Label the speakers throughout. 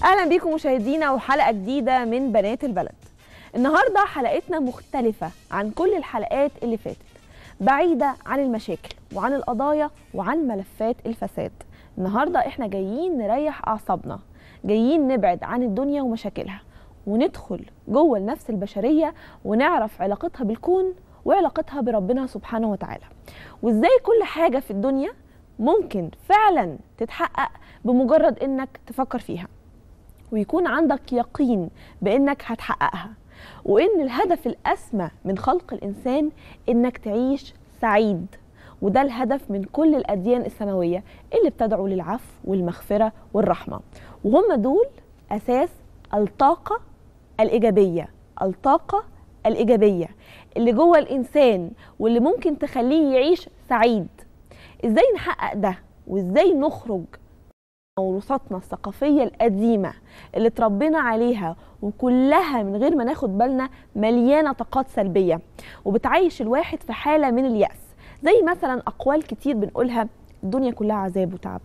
Speaker 1: اهلا بيكم مشاهدينا وحلقه جديده من بنات البلد النهارده حلقتنا مختلفه عن كل الحلقات اللي فاتت بعيده عن المشاكل وعن القضايا وعن ملفات الفساد النهارده احنا جايين نريح اعصابنا جايين نبعد عن الدنيا ومشاكلها وندخل جوه النفس البشريه ونعرف علاقتها بالكون وعلاقتها بربنا سبحانه وتعالى وازاي كل حاجه في الدنيا ممكن فعلا تتحقق بمجرد انك تفكر فيها ويكون عندك يقين بانك هتحققها وان الهدف الاسمى من خلق الانسان انك تعيش سعيد وده الهدف من كل الاديان السماويه اللي بتدعو للعفو والمغفره والرحمه وهم دول اساس الطاقه الايجابيه الطاقه الايجابيه اللي جوه الانسان واللي ممكن تخليه يعيش سعيد ازاي نحقق ده وازاي نخرج موروثاتنا الثقافية القديمة اللي اتربينا عليها وكلها من غير ما ناخد بالنا مليانة طاقات سلبية وبتعيش الواحد في حالة من اليأس زي مثلا أقوال كتير بنقولها الدنيا كلها عذاب وتعب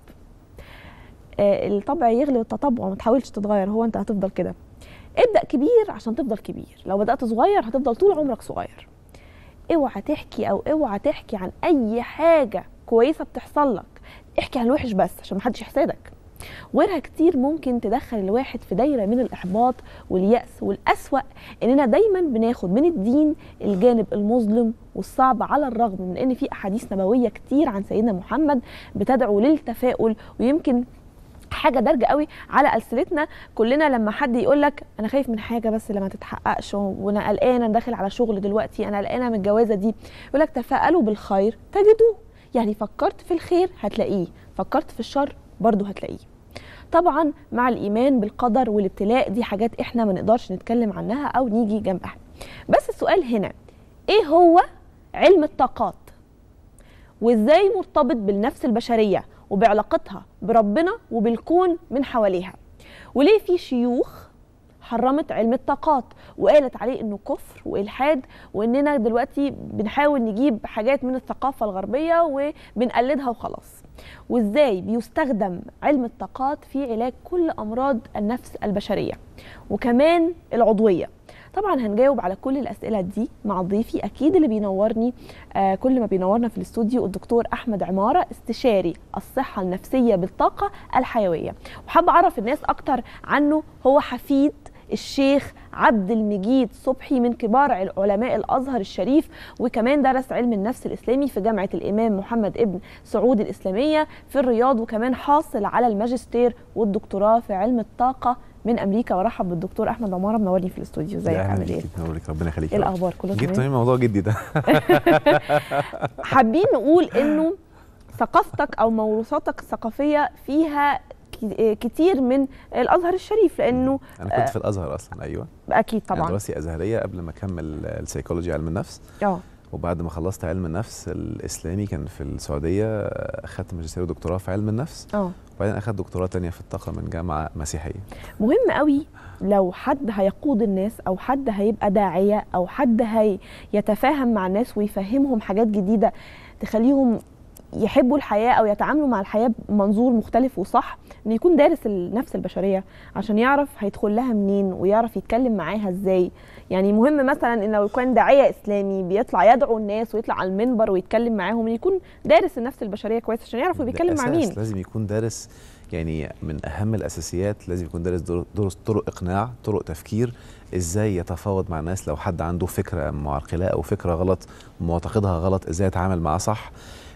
Speaker 1: آه الطبع يغلب التطبع ما تحاولش تتغير هو انت هتفضل كده ابدأ كبير عشان تفضل كبير لو بدأت صغير هتفضل طول عمرك صغير اوعى تحكي او اوعى تحكي عن اي حاجة كويسة بتحصل لك احكي عن الوحش بس عشان محدش يحسدك وغيرها كتير ممكن تدخل الواحد في دايره من الاحباط والياس والاسوا اننا دايما بناخد من الدين الجانب المظلم والصعب على الرغم من ان في احاديث نبويه كتير عن سيدنا محمد بتدعو للتفاؤل ويمكن حاجه دارجه قوي على السنتنا كلنا لما حد يقول لك انا خايف من حاجه بس لما تتحققش وانا قلقانه انا داخل على شغل دلوقتي انا قلقانه من الجوازه دي يقول لك تفائلوا بالخير تجدوه يعني فكرت في الخير هتلاقيه فكرت في الشر برضه هتلاقيه طبعا مع الايمان بالقدر والابتلاء دي حاجات احنا ما نقدرش نتكلم عنها او نيجي جنبها بس السؤال هنا ايه هو علم الطاقات وازاي مرتبط بالنفس البشريه وبعلاقتها بربنا وبالكون من حواليها وليه في شيوخ حرمت علم الطاقات وقالت عليه انه كفر والحاد واننا دلوقتي بنحاول نجيب حاجات من الثقافه الغربيه وبنقلدها وخلاص وازاي بيستخدم علم الطاقات في علاج كل امراض النفس البشريه وكمان العضويه طبعا هنجاوب على كل الاسئله دي مع ضيفي اكيد اللي بينورني آه كل ما بينورنا في الاستوديو الدكتور احمد عماره استشاري الصحه النفسيه بالطاقه الحيويه وحابه اعرف الناس اكتر عنه هو حفيد الشيخ عبد المجيد صبحي من كبار علماء الازهر الشريف وكمان درس علم النفس الاسلامي في جامعه الامام محمد ابن سعود الاسلاميه في الرياض وكمان حاصل على الماجستير والدكتوراه في علم الطاقه من امريكا وارحب بالدكتور احمد عماره منورني في الاستوديو ازيك عامل ايه؟
Speaker 2: منورك ربنا يخليك
Speaker 1: ايه الاخبار كله
Speaker 2: جبت تمام موضوع جدي ده
Speaker 1: حابين نقول انه ثقافتك او موروثاتك الثقافيه فيها كتير من الازهر الشريف لانه
Speaker 2: انا كنت في الازهر اصلا ايوه
Speaker 1: اكيد طبعا
Speaker 2: يعني دراستي ازهريه قبل ما اكمل السيكولوجي علم النفس
Speaker 1: اه
Speaker 2: وبعد ما خلصت علم النفس الاسلامي كان في السعوديه اخدت ماجستير ودكتوراه في علم النفس
Speaker 1: اه
Speaker 2: وبعدين اخدت دكتوراه تانية في الطاقه من جامعه مسيحيه
Speaker 1: مهم قوي لو حد هيقود الناس او حد هيبقى داعيه او حد هيتفاهم مع الناس ويفهمهم حاجات جديده تخليهم يحبوا الحياه او يتعاملوا مع الحياه بمنظور مختلف وصح ان يكون دارس النفس البشريه عشان يعرف هيدخل لها منين ويعرف يتكلم معاها ازاي يعني مهم مثلا ان لو كان داعيه اسلامي بيطلع يدعو الناس ويطلع على المنبر ويتكلم معاهم يكون دارس النفس البشريه كويس عشان يعرف بيتكلم مع مين
Speaker 2: لازم يكون دارس يعني من اهم الاساسيات لازم يكون دارس درس طرق اقناع طرق تفكير ازاي يتفاوض مع الناس لو حد عنده فكره معرقله او فكره غلط معتقدها غلط ازاي يتعامل معاه صح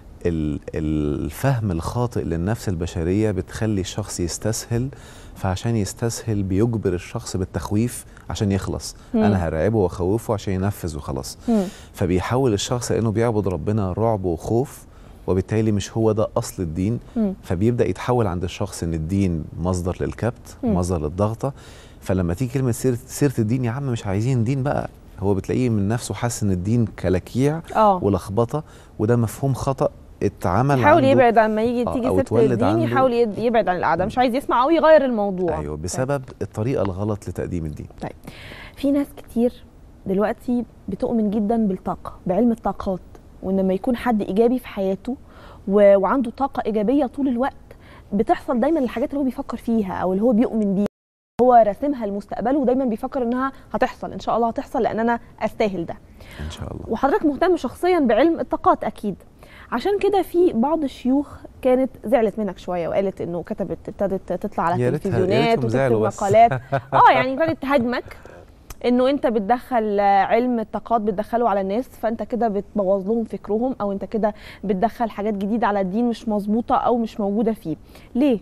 Speaker 2: الفهم الخاطئ للنفس البشريه بتخلي الشخص يستسهل فعشان يستسهل بيجبر الشخص بالتخويف عشان يخلص مم. انا هرعبه واخوفه عشان ينفذ وخلاص مم. فبيحول الشخص لانه بيعبد ربنا رعب وخوف وبالتالي مش هو ده اصل الدين مم. فبيبدا يتحول عند الشخص ان الدين مصدر للكبت مم. مصدر للضغطه فلما تيجي كلمه سيره سيره الدين يا عم مش عايزين دين بقى هو بتلاقيه من نفسه حاسس ان الدين كلاكيع ولخبطه وده مفهوم خطا اتعمل
Speaker 1: يحاول يبعد عن يجي تيجي ست الدين يحاول يبعد عن القعده مش عايز يسمع او يغير الموضوع
Speaker 2: ايوه بسبب طيب. الطريقه الغلط لتقديم الدين
Speaker 1: طيب في ناس كتير دلوقتي بتؤمن جدا بالطاقه بعلم الطاقات وان لما يكون حد ايجابي في حياته و... وعنده طاقه ايجابيه طول الوقت بتحصل دايما الحاجات اللي هو بيفكر فيها او اللي هو بيؤمن بيها هو راسمها لمستقبله ودايما بيفكر انها هتحصل ان شاء الله هتحصل لان انا استاهل ده
Speaker 2: ان شاء الله
Speaker 1: وحضرتك مهتم شخصيا بعلم الطاقات اكيد عشان كده في بعض الشيوخ كانت زعلت منك شويه وقالت انه كتبت ابتدت تطلع على
Speaker 2: يا ريتها- يا
Speaker 1: التلفزيونات
Speaker 2: ريتهم
Speaker 1: وتكتب
Speaker 2: زعلوا بس.
Speaker 1: مقالات اه يعني كانت تهاجمك انه انت بتدخل آه، علم الطاقات بتدخله على الناس فانت كده بتبوظ لهم فكرهم او انت كده بتدخل حاجات جديده على الدين مش مظبوطه او مش موجوده فيه ليه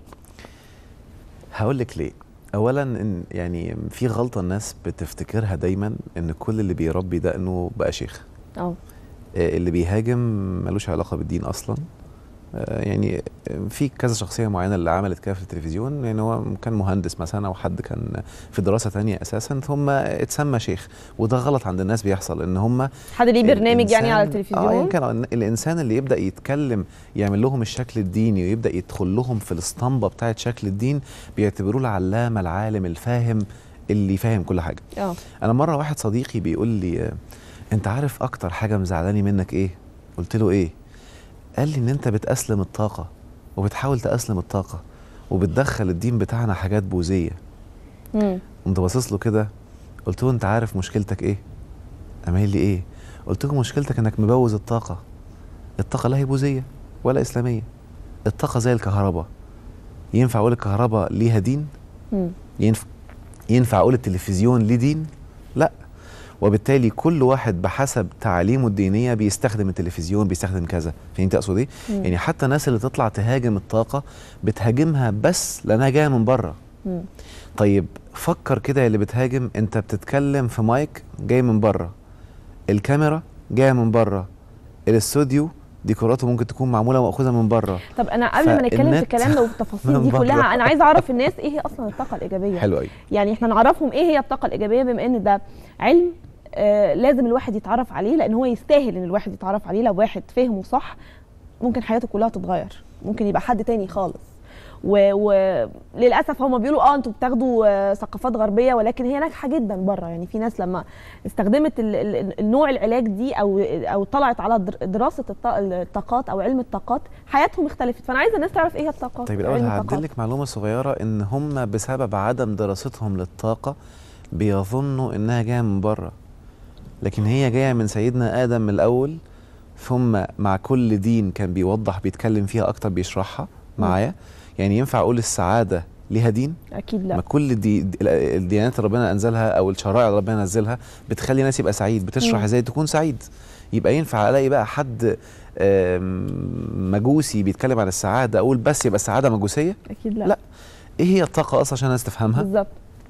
Speaker 2: هقول لك ليه اولا ان يعني في غلطه الناس بتفتكرها دايما ان كل اللي بيربي ده انه بقى شيخ
Speaker 1: اه
Speaker 2: آه، اللي بيهاجم ملوش علاقه بالدين اصلا آه، يعني في كذا شخصيه معينه اللي عملت كده في التلفزيون يعني هو كان مهندس مثلا او حد كان في دراسه تانية اساسا ثم اتسمى شيخ وده غلط عند الناس بيحصل ان هم
Speaker 1: حد ليه برنامج يعني على
Speaker 2: الإنسان-
Speaker 1: التلفزيون
Speaker 2: اه يمكن الانسان اللي يبدا يتكلم يعمل لهم الشكل الديني ويبدا يدخل لهم في الاسطمبه بتاعه شكل الدين بيعتبروه العلامه العالم الفاهم اللي فاهم كل حاجه
Speaker 1: اه
Speaker 2: انا مره واحد صديقي بيقول لي آه، انت عارف اكتر حاجه مزعلاني منك ايه قلت له ايه قال لي ان انت بتأسلم الطاقه وبتحاول تأسلم الطاقه وبتدخل الدين بتاعنا حاجات بوذيه
Speaker 1: مم.
Speaker 2: قمت باصص له كده قلت له انت عارف مشكلتك ايه قام قايل لي ايه قلت له مشكلتك انك مبوظ الطاقه الطاقه لا هي بوذيه ولا اسلاميه الطاقه زي الكهرباء ينفع اقول الكهرباء ليها دين
Speaker 1: مم.
Speaker 2: ينفع ينفع اقول التلفزيون ليه دين لا وبالتالي كل واحد بحسب تعاليمه الدينيه بيستخدم التلفزيون بيستخدم كذا فهمت اقصد ايه
Speaker 1: مم.
Speaker 2: يعني حتى الناس اللي تطلع تهاجم الطاقه بتهاجمها بس لانها جايه من بره
Speaker 1: مم.
Speaker 2: طيب فكر كده يا اللي بتهاجم انت بتتكلم في مايك جاي من بره الكاميرا جايه من بره الاستوديو ديكوراته ممكن تكون معموله ومأخوذه من بره
Speaker 1: طب انا قبل ما نتكلم في
Speaker 2: فالنت
Speaker 1: كلامنا والتفاصيل
Speaker 2: من
Speaker 1: دي كلها
Speaker 2: بره.
Speaker 1: انا عايزه اعرف الناس ايه هي اصلا الطاقه الايجابيه
Speaker 2: حلو قوي
Speaker 1: يعني احنا نعرفهم ايه هي الطاقه الايجابيه بما ان ده علم آه لازم الواحد يتعرف عليه لان هو يستاهل ان الواحد يتعرف عليه لو واحد فهمه صح ممكن حياته كلها تتغير ممكن يبقى حد تاني خالص وللاسف هم بيقولوا اه انتوا بتاخدوا آه، ثقافات غربيه ولكن هي ناجحه جدا بره يعني في ناس لما استخدمت ال- ال- النوع العلاج دي او او طلعت على در- دراسه الط- الطاقات او علم الطاقات حياتهم اختلفت فانا عايزه الناس تعرف ايه هي الطاقات
Speaker 2: طيب الاول
Speaker 1: علم الطاقات.
Speaker 2: هعدل لك معلومه صغيره ان هم بسبب عدم دراستهم للطاقه بيظنوا انها جايه من بره لكن هي جايه من سيدنا ادم من الاول ثم مع كل دين كان بيوضح بيتكلم فيها اكتر بيشرحها معايا يعني ينفع اقول السعاده ليها دين
Speaker 1: اكيد
Speaker 2: ما
Speaker 1: لا
Speaker 2: كل دي الديانات اللي ربنا انزلها او الشرائع اللي ربنا نزلها بتخلي الناس يبقى سعيد بتشرح
Speaker 1: مم.
Speaker 2: ازاي تكون سعيد يبقى ينفع الاقي بقى حد آم، مجوسي بيتكلم عن السعاده اقول بس يبقى السعاده مجوسيه
Speaker 1: اكيد لا,
Speaker 2: لا. ايه هي الطاقه اصلا عشان الناس تفهمها
Speaker 1: بالظبط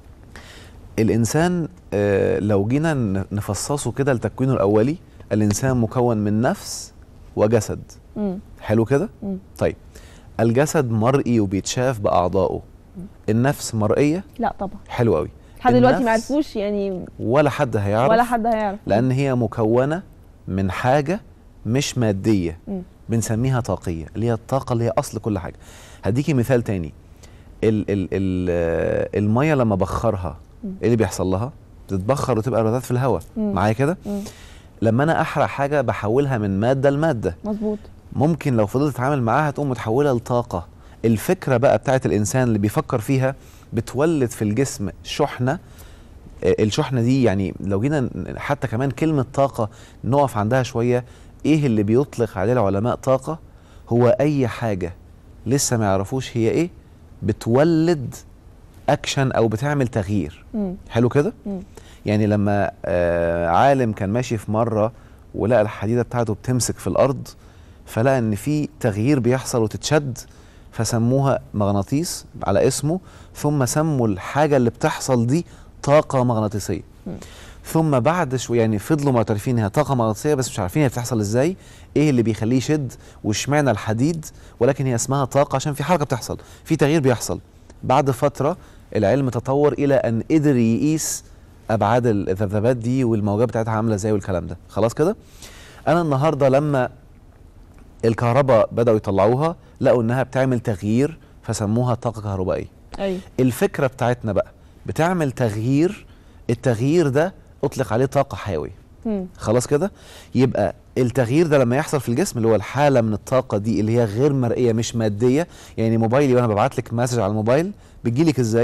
Speaker 2: الانسان آه، لو جينا ن- نفصصه كده لتكوينه الاولي الانسان مكون من نفس وجسد
Speaker 1: مم.
Speaker 2: حلو كده
Speaker 1: مم.
Speaker 2: طيب الجسد مرئي وبيتشاف باعضائه النفس مرئيه
Speaker 1: لا طبعا
Speaker 2: حلو قوي
Speaker 1: لحد دلوقتي ما
Speaker 2: النفس
Speaker 1: عرفوش يعني
Speaker 2: ولا حد هيعرف
Speaker 1: ولا حد هيعرف
Speaker 2: لان هي مكونه من حاجه مش ماديه
Speaker 1: مم.
Speaker 2: بنسميها طاقيه اللي هي الطاقه اللي هي اصل كل حاجه هديكي مثال تاني ال ال ال آه، الميه لما بخرها
Speaker 1: مم.
Speaker 2: ايه اللي بيحصل لها بتتبخر وتبقى رذاذ في الهواء
Speaker 1: مم.
Speaker 2: معايا كده
Speaker 1: مم.
Speaker 2: لما انا احرق حاجه بحولها من ماده لماده
Speaker 1: مظبوط
Speaker 2: ممكن لو فضلت اتعامل معاها تقوم متحوله لطاقه الفكره بقى بتاعت الانسان اللي بيفكر فيها بتولد في الجسم شحنه آه، الشحنه دي يعني لو جينا ن- حتى كمان كلمه طاقه نقف عندها شويه ايه اللي بيطلق عليه العلماء طاقه هو اي حاجه لسه ما يعرفوش هي ايه بتولد اكشن او بتعمل تغيير
Speaker 1: مم.
Speaker 2: حلو كده
Speaker 1: مم.
Speaker 2: يعني لما آه عالم كان ماشي في مره ولقى الحديده بتاعته بتمسك في الارض فلقى ان في تغيير بيحصل وتتشد فسموها مغناطيس على اسمه ثم سموا الحاجه اللي بتحصل دي طاقه مغناطيسيه
Speaker 1: مم.
Speaker 2: ثم بعد شويه يعني فضلوا معترفين انها طاقه مغناطيسيه بس مش عارفين هي بتحصل ازاي ايه اللي بيخليه يشد واشمعنى الحديد ولكن هي اسمها طاقه عشان في حركه بتحصل في تغيير بيحصل بعد فتره العلم تطور الى ان قدر يقيس ابعاد الذبذبات دي والموجات بتاعتها عامله ازاي والكلام ده خلاص كده انا النهارده لما الكهرباء بداوا يطلعوها لقوا انها بتعمل تغيير فسموها طاقه كهربائيه
Speaker 1: ايوه
Speaker 2: الفكره بتاعتنا بقى بتعمل تغيير التغيير ده اطلق عليه طاقه حيويه
Speaker 1: مم.
Speaker 2: خلاص كده يبقى التغيير ده لما يحصل في الجسم اللي هو الحاله من الطاقه دي اللي هي غير مرئيه مش ماديه يعني موبايلي وانا ببعت لك مسج على الموبايل بتجي لك ازاي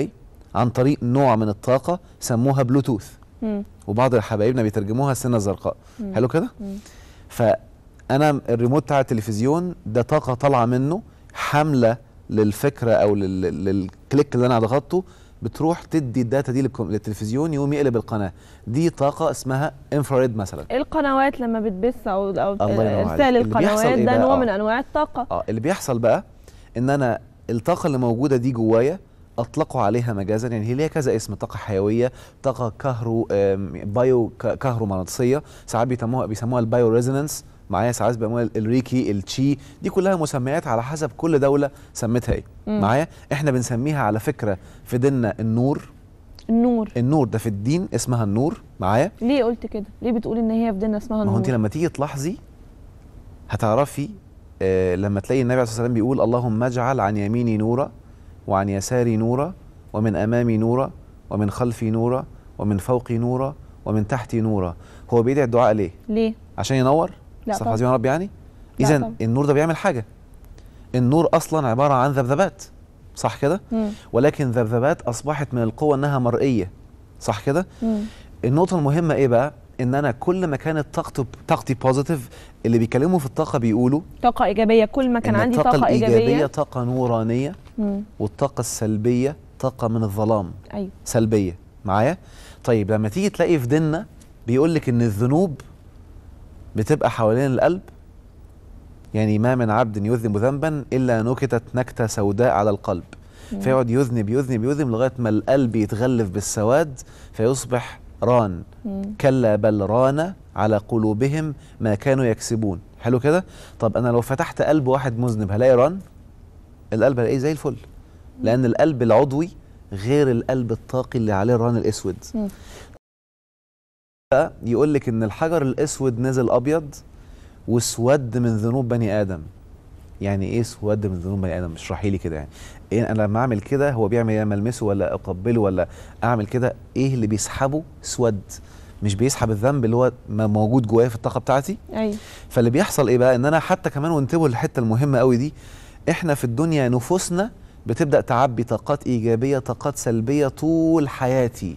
Speaker 2: عن طريق نوع من الطاقه سموها بلوتوث
Speaker 1: مم.
Speaker 2: وبعض حبايبنا بيترجموها السنه الزرقاء
Speaker 1: مم.
Speaker 2: حلو كده
Speaker 1: مم.
Speaker 2: فانا الريموت بتاع التلفزيون ده طاقه طالعه منه حامله للفكره او لل- للكليك اللي انا ضغطته بتروح تدي الداتا دي للكم- للتلفزيون يقوم يقلب القناه دي طاقه اسمها انفراريد مثلا
Speaker 1: القنوات لما بتبث او او
Speaker 2: الله ينور عليك.
Speaker 1: ارسال
Speaker 2: اللي بيحصل
Speaker 1: القنوات
Speaker 2: إيه
Speaker 1: ده
Speaker 2: بقى؟
Speaker 1: نوع
Speaker 2: آه.
Speaker 1: من انواع الطاقه
Speaker 2: اه اللي بيحصل بقى ان انا الطاقه اللي موجوده دي جوايا اطلقوا عليها مجازا يعني هي ليها كذا اسم طاقه حيويه طاقه كهرو آم، بايو ك- كهرومغناطيسيه ساعات بيسموها بيسموها البايو ريزونانس معايا ساعات بيسموها الريكي التشي دي كلها مسميات على حسب كل دوله سمتها ايه
Speaker 1: مم.
Speaker 2: معايا احنا بنسميها على فكره في ديننا النور
Speaker 1: النور
Speaker 2: النور ده في الدين اسمها النور معايا
Speaker 1: ليه قلت كده ليه بتقول ان هي في ديننا اسمها
Speaker 2: ما هو
Speaker 1: النور
Speaker 2: انت لما تيجي تلاحظي هتعرفي آه لما تلاقي النبي عليه الصلاه والسلام بيقول اللهم اجعل عن يميني نورا وعن يساري نورا ومن امامي نورا ومن خلفي نورا ومن فوقي نورا ومن تحتي نورا هو بيدعي الدعاء ليه
Speaker 1: ليه
Speaker 2: عشان ينور
Speaker 1: لا
Speaker 2: استغفر
Speaker 1: طبعا.
Speaker 2: الله يا رب يعني
Speaker 1: لا
Speaker 2: اذا
Speaker 1: طبعا.
Speaker 2: النور ده بيعمل حاجه النور اصلا عباره عن ذبذبات صح كده
Speaker 1: مم.
Speaker 2: ولكن ذبذبات اصبحت من القوه انها مرئيه صح كده
Speaker 1: مم.
Speaker 2: النقطة المهمة ايه بقى؟ ان انا كل ما كانت طاقتي طاقتي بوزيتيف اللي بيكلموا في الطاقة بيقولوا
Speaker 1: طاقه ايجابيه كل ما كان
Speaker 2: ان
Speaker 1: عندي
Speaker 2: الطاقة
Speaker 1: طاقه
Speaker 2: الإيجابية
Speaker 1: ايجابيه
Speaker 2: طاقة نورانية
Speaker 1: مم.
Speaker 2: والطاقة السلبية طاقة من الظلام
Speaker 1: ايوه
Speaker 2: سلبية معايا؟ طيب لما تيجي تلاقي في ديننا بيقول لك ان الذنوب بتبقى حوالين القلب يعني ما من عبد يذنب ذنبا الا نكتت نكته سوداء على القلب
Speaker 1: مم.
Speaker 2: فيقعد يذنب يذنب يذنب لغايه ما القلب يتغلف بالسواد فيصبح ران
Speaker 1: مم.
Speaker 2: كلا بل ران على قلوبهم ما كانوا يكسبون حلو كده طب انا لو فتحت قلب واحد مذنب هلاقي ران القلب هلاقيه زي الفل لان القلب العضوي غير القلب الطاقي اللي عليه الران الاسود
Speaker 1: مم.
Speaker 2: يقول لك ان الحجر الاسود نزل ابيض واسود من ذنوب بني ادم يعني ايه اسود من ذنوب بني ادم اشرحي لي كده يعني إيه انا لما اعمل كده هو بيعمل ايه لما المسه ولا اقبله ولا اعمل كده ايه اللي بيسحبه اسود مش بيسحب الذنب اللي هو ما موجود جوايا في الطاقه بتاعتي
Speaker 1: ايوه
Speaker 2: فاللي بيحصل ايه بقى ان انا حتى كمان وانتبهوا للحته المهمه قوي دي احنا في الدنيا نفوسنا بتبدا تعبي طاقات ايجابيه طاقات سلبيه طول حياتي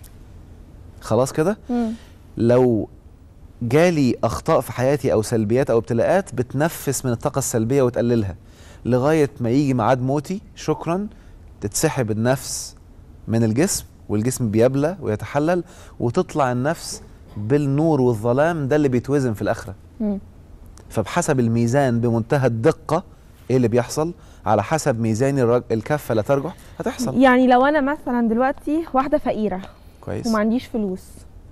Speaker 2: خلاص كده
Speaker 1: مم.
Speaker 2: لو جالي اخطاء في حياتي او سلبيات او ابتلاءات بتنفس من الطاقه السلبيه وتقللها لغايه ما يجي ميعاد موتي شكرا تتسحب النفس من الجسم والجسم بيبلى ويتحلل وتطلع النفس بالنور والظلام ده اللي بيتوزن في الاخره
Speaker 1: مم.
Speaker 2: فبحسب الميزان بمنتهى الدقه ايه اللي بيحصل على حسب ميزان الرج... الكفه لا ترجح هتحصل
Speaker 1: يعني لو انا مثلا دلوقتي واحده فقيره
Speaker 2: كويس
Speaker 1: وما عنديش فلوس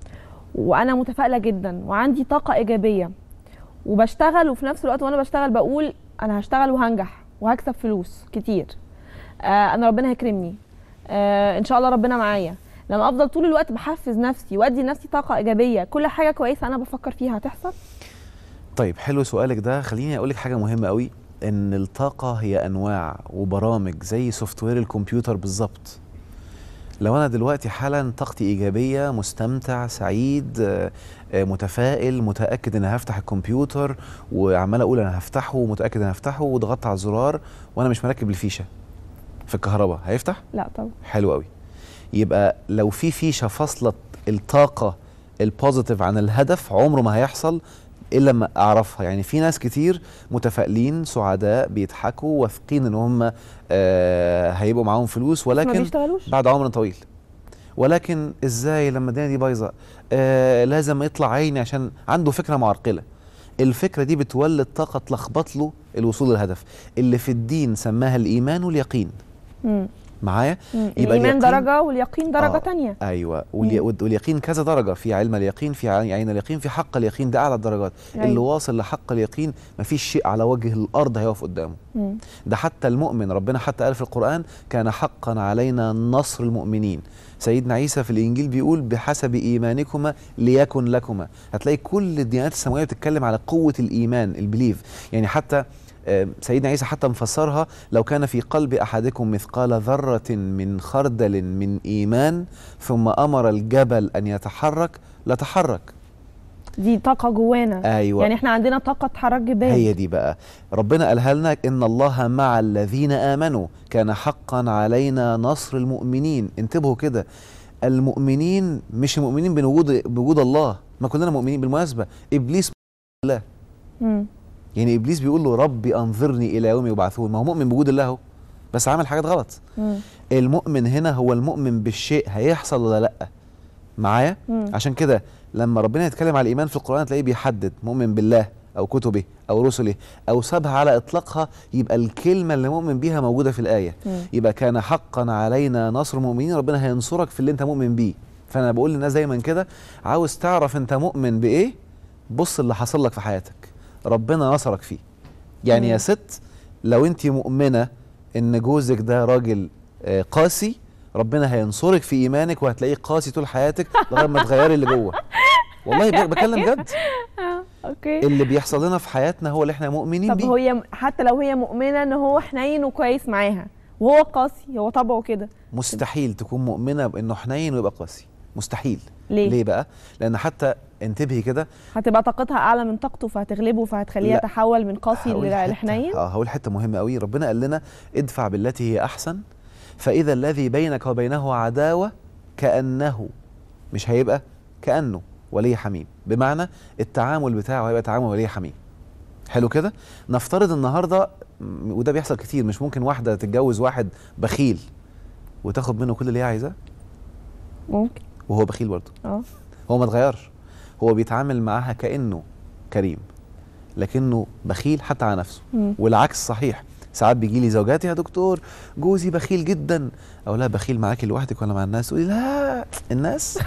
Speaker 1: وانا متفائله جدا وعندي طاقه ايجابيه وبشتغل وفي نفس الوقت وانا بشتغل بقول انا هشتغل وهنجح وهكسب فلوس كتير آه انا ربنا هيكرمني آه ان شاء الله ربنا معايا لما افضل طول الوقت بحفز نفسي وادي لنفسي طاقه ايجابيه كل حاجه كويسه انا بفكر فيها هتحصل
Speaker 2: طيب حلو سؤالك ده خليني اقول لك حاجه مهمه قوي ان الطاقه هي انواع وبرامج زي سوفت وير الكمبيوتر بالظبط لو انا دلوقتي حالا طاقتي ايجابيه مستمتع سعيد آه، آه، متفائل متاكد ان هفتح الكمبيوتر وعمال اقول انا هفتحه ومتاكد ان هفتحه وضغطت على الزرار وانا مش مركب الفيشه في الكهرباء هيفتح
Speaker 1: لا طبعا
Speaker 2: حلو قوي يبقى لو في فيشه فاصله الطاقه البوزيتيف عن الهدف عمره ما هيحصل الا لما اعرفها يعني في ناس كتير متفائلين سعداء بيضحكوا واثقين ان هم آه هيبقوا معاهم فلوس
Speaker 1: بس ما
Speaker 2: ولكن
Speaker 1: بيشتغلوش
Speaker 2: بعد عمر طويل ولكن ازاي لما الدنيا دي بايظه آه لازم يطلع عيني عشان عنده فكره معرقله الفكره دي بتولد طاقه تلخبط له الوصول للهدف اللي في الدين سماها الايمان واليقين
Speaker 1: مم.
Speaker 2: معايا
Speaker 1: مم.
Speaker 2: يبقى
Speaker 1: الايمان
Speaker 2: اليقين-
Speaker 1: درجه واليقين درجه
Speaker 2: آه.
Speaker 1: تانية
Speaker 2: ايوه والي...
Speaker 1: مم.
Speaker 2: واليقين كذا درجه في علم اليقين في عين عين اليقين في حق اليقين ده اعلى الدرجات
Speaker 1: أيوة.
Speaker 2: اللي واصل لحق اليقين مفيش شيء على وجه الارض هيقف قدامه
Speaker 1: مم.
Speaker 2: ده حتى المؤمن ربنا حتى قال في القرآن كان حقا علينا نصر المؤمنين سيدنا عيسى في الإنجيل بيقول بحسب إيمانكما ليكن لكما هتلاقي كل الديانات السماوية بتتكلم على قوة الإيمان البليف يعني حتى آه، سيدنا عيسى حتى مفسرها لو كان في قلب أحدكم مثقال ذرة من خردل من إيمان ثم أمر الجبل أن يتحرك لتحرك
Speaker 1: دي طاقه جوانا
Speaker 2: ايوه
Speaker 1: يعني احنا عندنا طاقه تحرك جبال
Speaker 2: هي دي بقى ربنا قالها لنا ان الله مع الذين امنوا كان حقا علينا نصر المؤمنين انتبهوا كده المؤمنين مش المؤمنين بوجود بوجود الله ما كلنا مؤمنين بالمناسبه ابليس الله
Speaker 1: مم.
Speaker 2: يعني ابليس بيقول له ربي انظرني الى يوم يبعثون ما هو مؤمن بوجود الله اهو بس عمل حاجات غلط
Speaker 1: مم.
Speaker 2: المؤمن هنا هو المؤمن بالشيء هيحصل ولا لا معايا
Speaker 1: مم.
Speaker 2: عشان كده لما ربنا يتكلم على الايمان في القران تلاقيه بيحدد مؤمن بالله او كتبه او رسله او سابها على اطلاقها يبقى الكلمه اللي مؤمن بيها موجوده في الايه
Speaker 1: مم.
Speaker 2: يبقى كان حقا علينا نصر المؤمنين ربنا هينصرك في اللي انت مؤمن بيه فانا بقول للناس دايما كده عاوز تعرف انت مؤمن بايه بص اللي حصل لك في حياتك ربنا نصرك فيه يعني
Speaker 1: مم.
Speaker 2: يا ست لو انت مؤمنه ان جوزك ده راجل آه، قاسي ربنا هينصرك في ايمانك وهتلاقيه قاسي طول حياتك لغايه ما تغيري اللي جوه والله ب- بكلم جد
Speaker 1: آه، اوكي
Speaker 2: اللي بيحصل لنا في حياتنا هو اللي احنا مؤمنين
Speaker 1: طب
Speaker 2: بيه
Speaker 1: هي حتى لو هي مؤمنه ان هو حنين وكويس معاها وهو قاسي هو طبعه كده
Speaker 2: مستحيل تكون مؤمنه بانه حنين ويبقى قاسي مستحيل
Speaker 1: ليه؟
Speaker 2: ليه بقى لان حتى انتبهي كده
Speaker 1: هتبقى طاقتها اعلى من طاقته فهتغلبه فهتخليه
Speaker 2: لا.
Speaker 1: يتحول من قاسي
Speaker 2: هقول حتة-
Speaker 1: لحنين
Speaker 2: اه هقول حته مهمه قوي ربنا قال لنا ادفع بالتي هي احسن فاذا الذي بينك وبينه عداوه كانه مش هيبقى كانه ولي حميم بمعنى التعامل بتاعه هيبقى تعامل ولي حميم حلو كده نفترض النهارده م- وده بيحصل كتير مش ممكن واحده تتجوز واحد بخيل وتاخد منه كل اللي هي عايزاه
Speaker 1: ممكن
Speaker 2: وهو بخيل برضه
Speaker 1: اه
Speaker 2: هو ما اتغيرش هو بيتعامل معاها كانه كريم لكنه بخيل حتى على نفسه
Speaker 1: مم.
Speaker 2: والعكس صحيح ساعات بيجي لي زوجاتي يا دكتور جوزي بخيل جدا او لا بخيل معاكي لوحدك ولا مع الناس تقولي لا الناس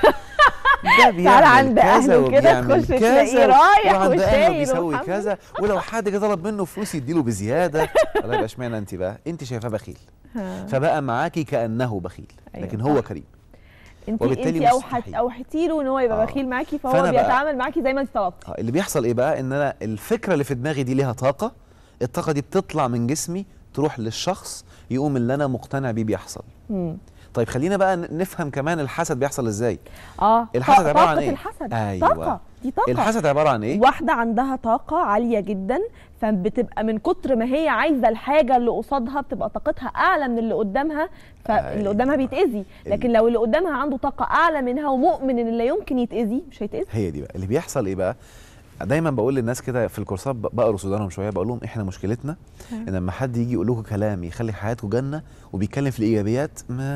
Speaker 2: ده بيعمل
Speaker 1: عند
Speaker 2: كذا
Speaker 1: أهله كده
Speaker 2: وبيعمل
Speaker 1: تخش تلاقيه
Speaker 2: كذا
Speaker 1: رايح
Speaker 2: وعند أهله
Speaker 1: وشايل
Speaker 2: بيسوي
Speaker 1: ومحمل.
Speaker 2: كذا ولو حد جه طلب منه فلوس يديله بزياده لا يبقى اشمعنى انت بقى انت شايفاه بخيل
Speaker 1: ها.
Speaker 2: فبقى معاكي كانه بخيل
Speaker 1: أيوة
Speaker 2: لكن هو
Speaker 1: صح.
Speaker 2: كريم
Speaker 1: انت
Speaker 2: وبالتالي
Speaker 1: انت اوحت
Speaker 2: مستحيل.
Speaker 1: اوحتي له ان هو يبقى
Speaker 2: آه.
Speaker 1: بخيل معاكي فهو
Speaker 2: فأنا بقى-
Speaker 1: بيتعامل معاكي زي ما انت طلبتي
Speaker 2: اه اللي بيحصل ايه بقى ان انا الفكره اللي في دماغي دي ليها طاقه الطاقه دي بتطلع من جسمي تروح للشخص يقوم اللي انا مقتنع بيه بيحصل
Speaker 1: مم.
Speaker 2: طيب خلينا بقى ن- نفهم كمان الحسد بيحصل ازاي
Speaker 1: اه
Speaker 2: الحسد
Speaker 1: طا-
Speaker 2: عبارة عن
Speaker 1: طاقة
Speaker 2: إيه؟
Speaker 1: الحسد
Speaker 2: أيوة.
Speaker 1: طاقة دي طاقة
Speaker 2: الحسد عباره عن ايه
Speaker 1: واحدة عندها طاقة عالية جدا فبتبقى من كتر ما هي عايزة الحاجة اللي قصادها بتبقى طاقتها أعلى من اللي قدامها فاللي
Speaker 2: أيوة.
Speaker 1: قدامها بيتأذي لكن لو اللي قدامها عنده طاقة أعلى منها ومؤمن إن لا يمكن يتأذي مش هيتأذي
Speaker 2: هي دي بقى اللي بيحصل ايه بقى دايما بقول للناس كده في الكورسات ب- بقرص ودانهم شويه بقول لهم احنا مشكلتنا ان لما حد يجي يقول لكم كلام يخلي حياتكم جنه وبيتكلم في الايجابيات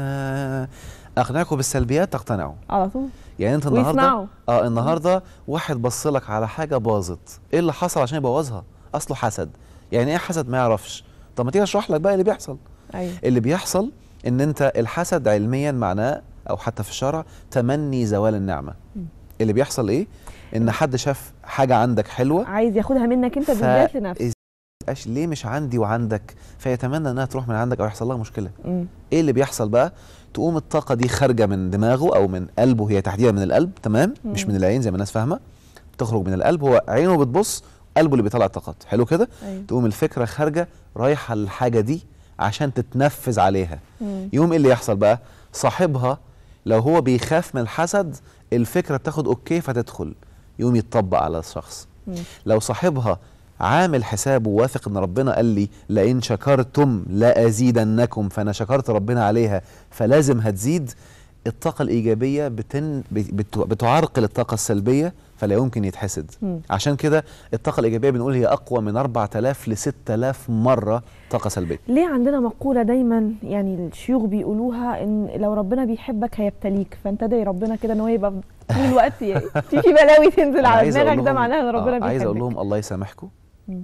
Speaker 2: ما اقنعكم بالسلبيات تقتنعوا
Speaker 1: على طول
Speaker 2: يعني انت النهارده
Speaker 1: ويسمعوا.
Speaker 2: اه النهارده واحد بص لك على حاجه باظت ايه اللي حصل عشان يبوظها اصله حسد يعني ايه حسد ما يعرفش طب ما تيجي اشرح لك بقى اللي بيحصل
Speaker 1: أيوة
Speaker 2: اللي بيحصل ان انت الحسد علميا معناه او حتى في الشرع تمني زوال النعمه اللي بيحصل ايه ان حد شاف حاجه عندك حلوه
Speaker 1: عايز ياخدها منك أنت بالذات لنفسك
Speaker 2: أش ليه مش عندي وعندك فيتمنى انها تروح من عندك او يحصل لها مشكله
Speaker 1: مم.
Speaker 2: ايه اللي بيحصل بقى تقوم الطاقه دي خارجه من دماغه او من قلبه هي تحديدا من القلب تمام مش
Speaker 1: مم.
Speaker 2: من العين زي ما الناس فاهمه تخرج من القلب هو عينه بتبص قلبه اللي بيطلع الطاقات حلو كده
Speaker 1: أيوة
Speaker 2: تقوم الفكره خارجه رايحه للحاجه دي عشان تتنفذ عليها
Speaker 1: مم.
Speaker 2: يوم ايه اللي يحصل بقى صاحبها لو هو بيخاف من الحسد الفكره بتاخد اوكي فتدخل يوم يتطبق على الشخص
Speaker 1: مم.
Speaker 2: لو صاحبها عامل حسابه واثق ان ربنا قال لي لئن شكرتم لازيدنكم فانا شكرت ربنا عليها فلازم هتزيد الطاقه الايجابيه بتن بت- بتعرقل الطاقه السلبيه فلا يمكن يتحسد
Speaker 1: مم.
Speaker 2: عشان كده الطاقه الايجابيه بنقول هي اقوى من 4000 ل 6000 مره طاقه سلبيه
Speaker 1: ليه عندنا مقولة دايما يعني الشيوخ بيقولوها ان لو ربنا بيحبك هيبتليك فانت ادعي ربنا كده ان هو يبقى طول الوقت ي- في في بلاوي تنزل
Speaker 2: أنا
Speaker 1: على
Speaker 2: عايز أقول
Speaker 1: دماغك ده
Speaker 2: لهم-
Speaker 1: معناها ان ربنا
Speaker 2: آه، عايز اقول
Speaker 1: بيحبك
Speaker 2: لهم الله يسامحكم
Speaker 1: مم.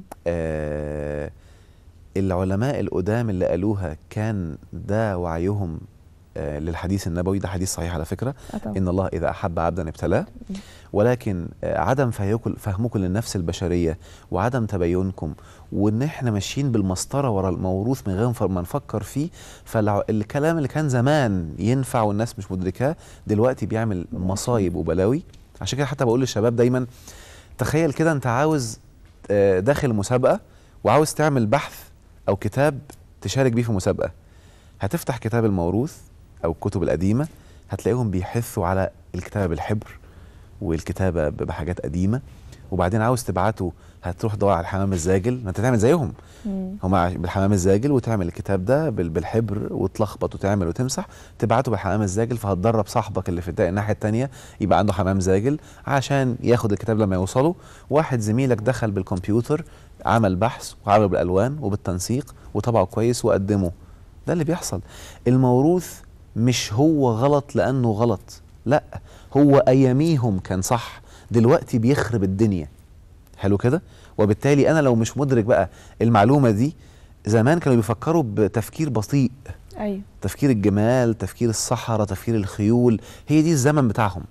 Speaker 2: آه العلماء القدام اللي قالوها كان ده وعيهم آه للحديث النبوي ده حديث صحيح على فكره
Speaker 1: آه طبعاً.
Speaker 2: ان الله اذا احب عبدا ابتلاه ولكن آه عدم فهيكم- فهمكم للنفس البشريه وعدم تبينكم وان احنا ماشيين بالمسطره ورا الموروث من غير ما نفكر فيه فالكلام اللي كان زمان ينفع والناس مش مدركاه دلوقتي بيعمل مصايب وبلاوي عشان كده حتى بقول للشباب دايما تخيل كده انت عاوز آه، داخل مسابقه وعاوز تعمل بحث او كتاب تشارك بيه في مسابقه هتفتح كتاب الموروث او الكتب القديمه هتلاقيهم بيحثوا على الكتابه بالحبر والكتابه ب- بحاجات قديمه وبعدين عاوز تبعته هتروح تدور على الحمام الزاجل ما انت تعمل زيهم
Speaker 1: مم.
Speaker 2: هم عايش- بالحمام الزاجل وتعمل الكتاب ده بال- بالحبر وتلخبط وتعمل وتمسح تبعته بالحمام الزاجل فهتدرب صاحبك اللي في الدا- الناحيه التانية يبقى عنده حمام زاجل عشان ياخد الكتاب لما يوصله واحد زميلك دخل بالكمبيوتر عمل بحث وعمل بالالوان وبالتنسيق وطبعه كويس وقدمه ده اللي بيحصل الموروث مش هو غلط لانه غلط لا هو اياميهم كان صح دلوقتي بيخرب الدنيا حلو كده وبالتالي انا لو مش مدرك بقى المعلومه دي زمان كانوا بيفكروا بتفكير بطيء
Speaker 1: ايوه
Speaker 2: تفكير الجمال تفكير الصحراء تفكير الخيول هي دي الزمن بتاعهم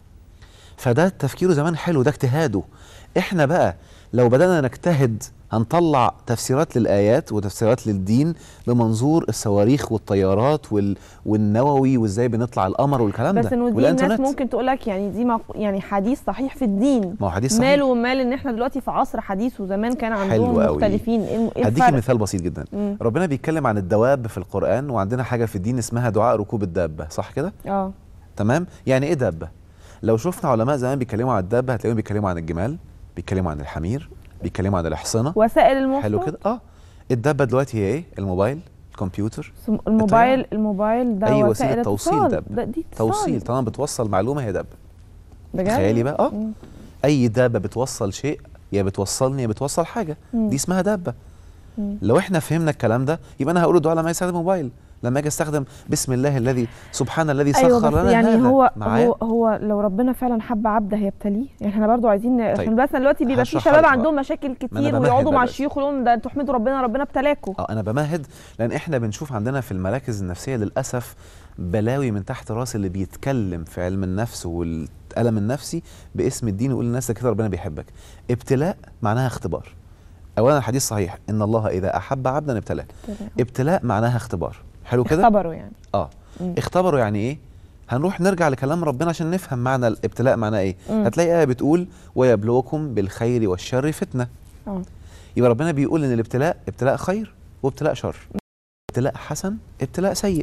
Speaker 2: فده تفكيره زمان حلو ده اجتهاده احنا بقى لو بدأنا نجتهد هنطلع تفسيرات للآيات وتفسيرات للدين بمنظور الصواريخ والطيارات وال... والنووي وازاي بنطلع القمر والكلام
Speaker 1: بس
Speaker 2: ده
Speaker 1: انه دي
Speaker 2: والإنترنت.
Speaker 1: الناس ممكن تقول لك يعني دي مق... يعني حديث صحيح في الدين
Speaker 2: ما هو حديث صحيح
Speaker 1: ماله ومال ان احنا دلوقتي في عصر حديث وزمان كان
Speaker 2: حلو
Speaker 1: عندهم
Speaker 2: قوي.
Speaker 1: مختلفين ايه الم- إيه
Speaker 2: هديكي
Speaker 1: الفرق؟
Speaker 2: مثال بسيط جدا
Speaker 1: مم.
Speaker 2: ربنا بيتكلم عن الدواب في القرآن وعندنا حاجة في الدين اسمها دعاء ركوب الدابة صح كده؟
Speaker 1: اه
Speaker 2: تمام يعني ايه دابه لو شفنا علماء زمان بيتكلموا عن الدابه هتلاقيهم بيتكلموا عن الجمال بيتكلموا عن الحمير بيتكلموا عن الحصنه
Speaker 1: وسائل المواصلات
Speaker 2: حلو كده اه الدابه دلوقتي هي ايه الموبايل الكمبيوتر
Speaker 1: سم- الموبايل الموبايل ده
Speaker 2: أي
Speaker 1: وسائل
Speaker 2: وسيلة توصيل
Speaker 1: اتصال.
Speaker 2: ده.
Speaker 1: ده دي اتصال.
Speaker 2: توصيل طالما بتوصل معلومه هي دابه
Speaker 1: بجد
Speaker 2: تخيلي بقى اه
Speaker 1: مم.
Speaker 2: اي دابه بتوصل شيء يا بتوصلني يا بتوصل حاجه
Speaker 1: مم.
Speaker 2: دي اسمها دابه
Speaker 1: مم.
Speaker 2: لو احنا فهمنا الكلام ده يبقى انا هقول الدعاء لما يستخدم موبايل لما اجي استخدم بسم الله الذي سبحان الذي سخر
Speaker 1: ايوه بس
Speaker 2: لنا
Speaker 1: يعني
Speaker 2: هذا
Speaker 1: هو
Speaker 2: معايا
Speaker 1: هو هو لو ربنا فعلا حب عبد هيبتليه يعني احنا برضو عايزين
Speaker 2: طيب.
Speaker 1: عشان بس دلوقتي بيبقى في
Speaker 2: هشرحها
Speaker 1: شباب
Speaker 2: لك
Speaker 1: عندهم
Speaker 2: بقى.
Speaker 1: مشاكل كتير
Speaker 2: بمهد
Speaker 1: ويقعدوا
Speaker 2: بقى
Speaker 1: مع
Speaker 2: دلوقتي.
Speaker 1: الشيوخ يقولوا لهم ده انتوا احمدوا ربنا ربنا ابتلاكوا
Speaker 2: اه انا بمهد لان احنا بنشوف عندنا في المراكز النفسيه للاسف بلاوي من تحت راس اللي بيتكلم في علم النفس والالم النفسي باسم الدين ويقول للناس ده كده ربنا بيحبك ابتلاء معناها اختبار اولا الحديث صحيح ان الله اذا احب عبدا ابتلاه ابتلاء معناها اختبار حلو كده
Speaker 1: اختبروا يعني
Speaker 2: اه
Speaker 1: مم.
Speaker 2: اختبروا يعني ايه هنروح نرجع لكلام ربنا عشان نفهم معنى الابتلاء معناه ايه
Speaker 1: مم.
Speaker 2: هتلاقي ايه بتقول ويبلوكم بالخير والشر فتنه
Speaker 1: اه
Speaker 2: يبقى ربنا بيقول ان الابتلاء ابتلاء خير وابتلاء شر ابتلاء حسن ابتلاء سيء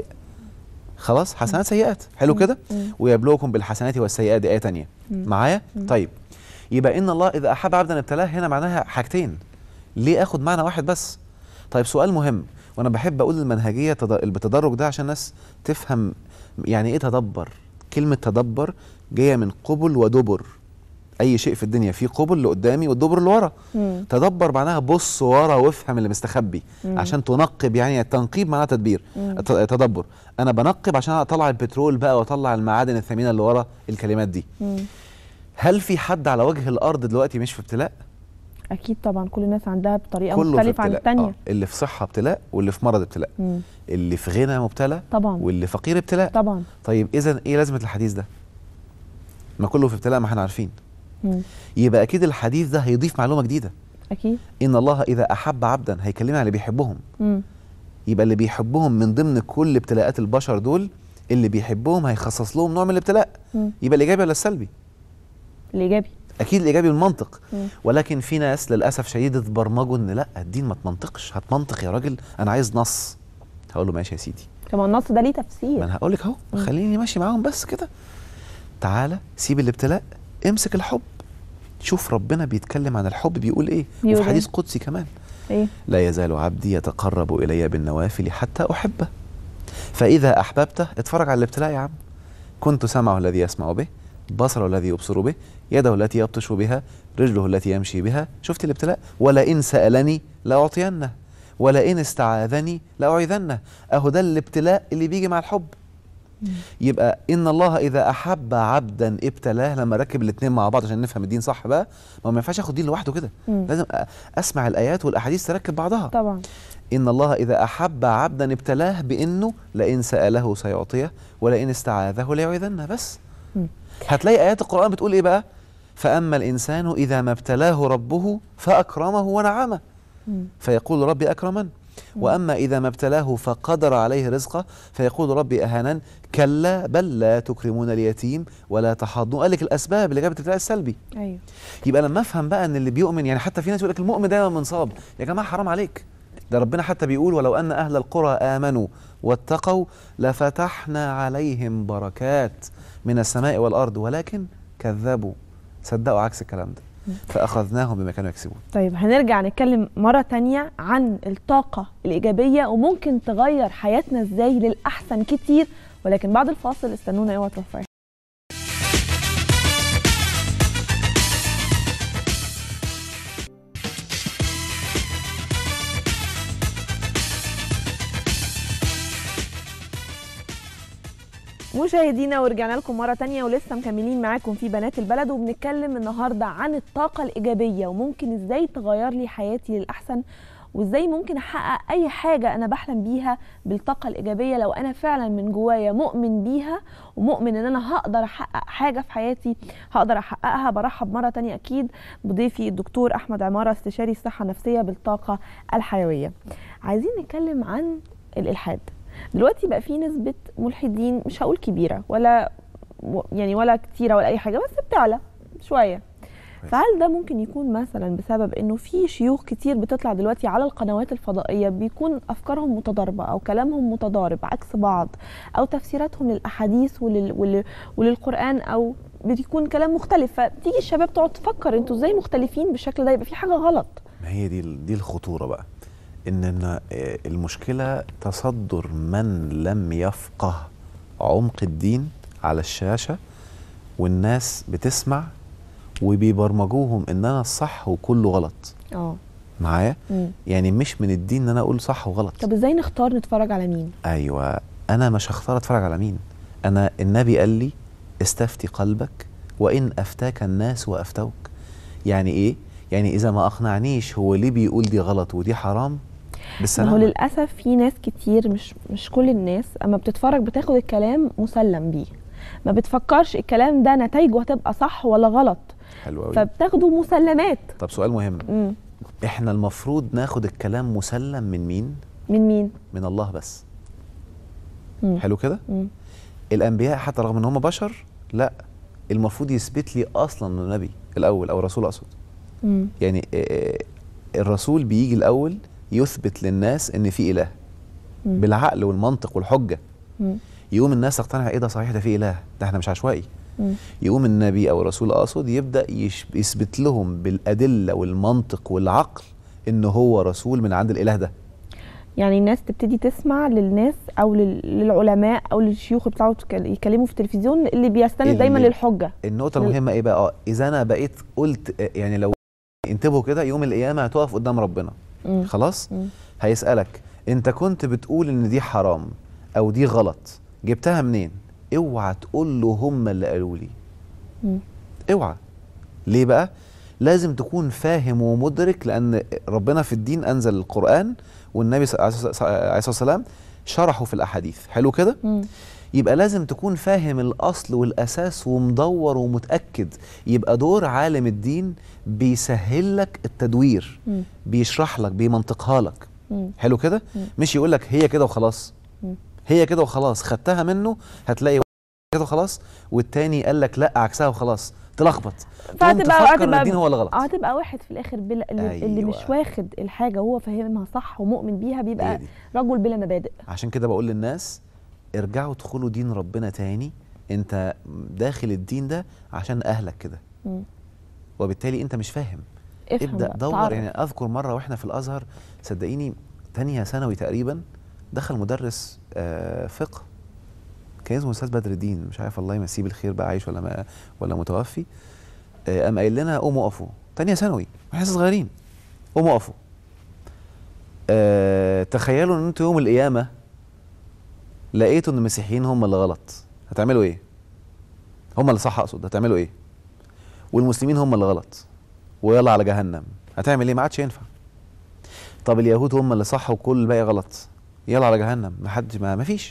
Speaker 2: خلاص حسنات سيئات حلو
Speaker 1: مم.
Speaker 2: كده
Speaker 1: مم.
Speaker 2: ويبلوكم بالحسنات والسيئات دي ايه تانية
Speaker 1: مم.
Speaker 2: معايا
Speaker 1: مم.
Speaker 2: طيب يبقى ان الله اذا احب عبدا ابتلاه هنا معناها حاجتين ليه اخد معنى واحد بس طيب سؤال مهم وانا بحب اقول المنهجيه تد- بالتدرج ده عشان الناس تفهم يعني ايه تدبر كلمه تدبر جايه من قبل ودبر اي شيء في الدنيا فيه قبل لقدامي والدبر اللي ورا
Speaker 1: مم.
Speaker 2: تدبر معناها بص ورا وافهم اللي مستخبي
Speaker 1: مم.
Speaker 2: عشان تنقب يعني التنقيب معناه تدبير
Speaker 1: مم.
Speaker 2: ت- تدبر انا بنقب عشان اطلع البترول بقى واطلع المعادن الثمينه اللي ورا الكلمات دي
Speaker 1: مم.
Speaker 2: هل في حد على وجه الارض دلوقتي مش في ابتلاء
Speaker 1: اكيد طبعا كل الناس عندها بطريقه
Speaker 2: كله في
Speaker 1: مختلفه عن
Speaker 2: ابتلاء
Speaker 1: الثانيه
Speaker 2: آه. اللي في صحه ابتلاء واللي في مرض ابتلاء
Speaker 1: مم.
Speaker 2: اللي في غنى مبتلى
Speaker 1: طبعا
Speaker 2: واللي فقير ابتلاء
Speaker 1: طبعا
Speaker 2: طيب اذا ايه لازمه الحديث ده ما كله في ابتلاء ما احنا عارفين
Speaker 1: مم.
Speaker 2: يبقى اكيد الحديث ده هيضيف معلومه جديده
Speaker 1: اكيد
Speaker 2: ان الله اذا احب عبدا هيكلمنا عن اللي بيحبهم
Speaker 1: مم.
Speaker 2: يبقى اللي بيحبهم من ضمن كل ابتلاءات البشر دول اللي بيحبهم هيخصص لهم نوع من الابتلاء
Speaker 1: مم.
Speaker 2: يبقى الايجابي ولا السلبي
Speaker 1: الايجابي
Speaker 2: اكيد الايجابي بالمنطق
Speaker 1: مم.
Speaker 2: ولكن في ناس للاسف شديد اتبرمجوا ان لا الدين ما تمنطقش هتمنطق يا راجل انا عايز نص هقول له ماشي يا سيدي
Speaker 1: طب ما النص ده ليه
Speaker 2: ما
Speaker 1: تفسير
Speaker 2: انا هقول لك اهو
Speaker 1: مم.
Speaker 2: خليني ماشي معاهم بس كده تعالى سيب الابتلاء امسك الحب شوف ربنا بيتكلم عن الحب بيقول ايه
Speaker 1: بيقول
Speaker 2: وفي
Speaker 1: إيه؟
Speaker 2: حديث قدسي كمان
Speaker 1: ايه
Speaker 2: لا يزال عبدي يتقرب الي بالنوافل حتى احبه فاذا احببته اتفرج على الابتلاء يا عم كنت سمعه الذي يسمع به بصره الذي يبصر به يده التي يبطش بها رجله التي يمشي بها شفت الابتلاء ولئن سالني لاعطينه ولئن استعاذني لاعيذنه اهو ده الابتلاء اللي بيجي مع الحب يبقى ان الله اذا احب عبدا ابتلاه لما ركب الاثنين مع بعض عشان نفهم الدين صح بقى ما هو ما ينفعش اخد دين لوحده كده
Speaker 1: مم.
Speaker 2: لازم أ- اسمع الايات والاحاديث تركب بعضها
Speaker 1: طبعا
Speaker 2: ان الله اذا احب عبدا ابتلاه بانه لئن ساله سيعطيه ولئن استعاذه ليعيذنه بس
Speaker 1: مم.
Speaker 2: هتلاقي ايات القران بتقول ايه بقى فاما الانسان اذا ما ابتلاه ربه فاكرمه ونعمه
Speaker 1: مم.
Speaker 2: فيقول ربي اكرمن واما اذا ما ابتلاه فقدر عليه رزقه فيقول ربي اهانن كلا بل لا تكرمون اليتيم ولا تحاضون قال لك الاسباب اللي جابت الابتلاء السلبي
Speaker 1: ايوه
Speaker 2: يبقى لما افهم بقى ان اللي بيؤمن يعني حتى في ناس يقول لك المؤمن دايما منصاب يا جماعه حرام عليك ده ربنا حتى بيقول ولو ان اهل القرى امنوا واتقوا لفتحنا عليهم بركات من السماء والارض ولكن كذبوا صدقوا عكس الكلام ده فاخذناهم بما كانوا يكسبون
Speaker 1: طيب هنرجع نتكلم مرة تانية عن الطاقة الإيجابية وممكن تغير حياتنا إزاي للأحسن كتير ولكن بعد الفاصل استنونا اوعى تروحوا مشاهدينا ورجعنا لكم مرة تانية ولسه مكملين معاكم في بنات البلد وبنتكلم النهاردة عن الطاقة الإيجابية وممكن إزاي تغير لي حياتي للأحسن وإزاي ممكن أحقق أي حاجة أنا بحلم بيها بالطاقة الإيجابية لو أنا فعلا من جوايا مؤمن بيها ومؤمن إن أنا هقدر أحقق حاجة في حياتي هقدر أحققها برحب مرة تانية أكيد بضيفي الدكتور أحمد عمارة استشاري الصحة النفسية بالطاقة الحيوية عايزين نتكلم عن الإلحاد دلوقتي بقى في نسبة ملحدين مش هقول كبيرة ولا يعني ولا كتيرة ولا أي حاجة بس بتعلى شوية فهل ده ممكن يكون مثلا بسبب انه في شيوخ كتير بتطلع دلوقتي على القنوات الفضائيه بيكون افكارهم متضاربه او كلامهم متضارب عكس بعض او تفسيراتهم للاحاديث ولل... ولل... وللقران او بيكون كلام مختلف فتيجي الشباب تقعد تفكر انتوا ازاي مختلفين بالشكل ده يبقى في حاجه غلط
Speaker 2: ما هي دي دي الخطوره بقى ان إن المشكله تصدر من لم يفقه عمق الدين على الشاشه والناس بتسمع وبيبرمجوهم ان انا الصح وكله غلط
Speaker 1: اه
Speaker 2: معايا
Speaker 1: مم.
Speaker 2: يعني مش من الدين ان انا اقول صح وغلط
Speaker 1: طب ازاي نختار نتفرج على مين
Speaker 2: ايوه انا مش هختار اتفرج على مين انا النبي قال لي استفتي قلبك وان افتاك الناس وافتوك يعني ايه يعني اذا ما اقنعنيش هو ليه بيقول دي غلط ودي حرام
Speaker 1: ما هو
Speaker 2: بالسلامه
Speaker 1: للاسف في ناس كتير مش مش كل الناس اما بتتفرج بتاخد الكلام مسلم بيه ما بتفكرش الكلام ده نتائجه هتبقى صح ولا غلط
Speaker 2: حلو قوي
Speaker 1: فبتاخده مسلمات
Speaker 2: طب سؤال مهم
Speaker 1: مم.
Speaker 2: احنا المفروض ناخد الكلام مسلم من مين
Speaker 1: من مين
Speaker 2: من الله بس
Speaker 1: مم.
Speaker 2: حلو كده
Speaker 1: مم.
Speaker 2: الانبياء حتى رغم ان هم بشر لا المفروض يثبت لي اصلا انه نبي الاول او رسول اقصد
Speaker 1: مم.
Speaker 2: يعني آه، الرسول بيجي الاول يثبت للناس ان في اله
Speaker 1: مم.
Speaker 2: بالعقل والمنطق والحجه
Speaker 1: مم.
Speaker 2: يقوم الناس تقتنع ايه ده صحيح ده في اله ده احنا مش عشوائي
Speaker 1: مم.
Speaker 2: يقوم النبي او الرسول اقصد يبدا يش- يثبت لهم بالادله والمنطق والعقل ان هو رسول من عند الاله ده
Speaker 1: يعني الناس تبتدي تسمع للناس او لل- للعلماء او للشيوخ بتاعه يتكلموا في التلفزيون اللي بيستند دايما
Speaker 2: اللي-
Speaker 1: للحجه
Speaker 2: النقطه
Speaker 1: لل-
Speaker 2: المهمه ايه بقى اه اذا انا بقيت قلت آه، يعني لو انتبهوا كده يوم القيامه هتقف قدام ربنا
Speaker 1: مم.
Speaker 2: خلاص
Speaker 1: مم.
Speaker 2: هيسالك انت كنت بتقول ان دي حرام او دي غلط جبتها منين اوعى تقول له هم اللي قالوا لي
Speaker 1: مم.
Speaker 2: اوعى ليه بقى لازم تكون فاهم ومدرك لان ربنا في الدين انزل القران والنبي صلى الله عليه وسلم شرحه في الاحاديث حلو كده
Speaker 1: مم.
Speaker 2: يبقى لازم تكون فاهم الاصل والاساس ومدور ومتاكد يبقى دور عالم الدين بيسهل لك التدوير
Speaker 1: مم.
Speaker 2: بيشرح لك بيمنطقها لك
Speaker 1: مم.
Speaker 2: حلو كده
Speaker 1: مم.
Speaker 2: مش يقول لك هي كده وخلاص
Speaker 1: مم.
Speaker 2: هي كده وخلاص خدتها منه هتلاقي كده وخلاص والتاني قال لك لا عكسها وخلاص تلخبط تقوم
Speaker 1: فهتبقى
Speaker 2: تفكر ان
Speaker 1: هتبقى-
Speaker 2: الدين هو اللي غلط
Speaker 1: اه هتبقى واحد في الاخر بلا اللي, اللي مش
Speaker 2: أيوة.
Speaker 1: واخد الحاجه وهو فاهمها صح ومؤمن بيها
Speaker 2: هي
Speaker 1: بيبقى
Speaker 2: دي.
Speaker 1: رجل بلا مبادئ
Speaker 2: عشان كده بقول للناس ارجعوا ادخلوا دين ربنا تاني انت داخل الدين ده عشان اهلك كده
Speaker 1: مم.
Speaker 2: وبالتالي انت مش فاهم
Speaker 1: افهم
Speaker 2: ابدا
Speaker 1: بقى،
Speaker 2: دور
Speaker 1: تعرف.
Speaker 2: يعني اذكر مره واحنا في الازهر صدقيني تانية ثانوي تقريبا دخل مدرس آه، فقه كان اسمه استاذ بدر الدين مش عارف الله يمسيه بالخير بقى عايش ولا ما ولا متوفي آه، قام قايل لنا قوموا اقفوا تانية ثانوي واحنا لسه صغيرين قوموا اقفوا آه، تخيلوا ان انتوا يوم القيامه لقيتوا ان المسيحيين هم اللي غلط هتعملوا ايه هم اللي صح اقصد هتعملوا ايه والمسلمين هم اللي غلط ويلا على جهنم هتعمل ايه ما عادش ينفع طب اليهود هم اللي صح وكل الباقي غلط يلا على جهنم ما حد ما ما فيش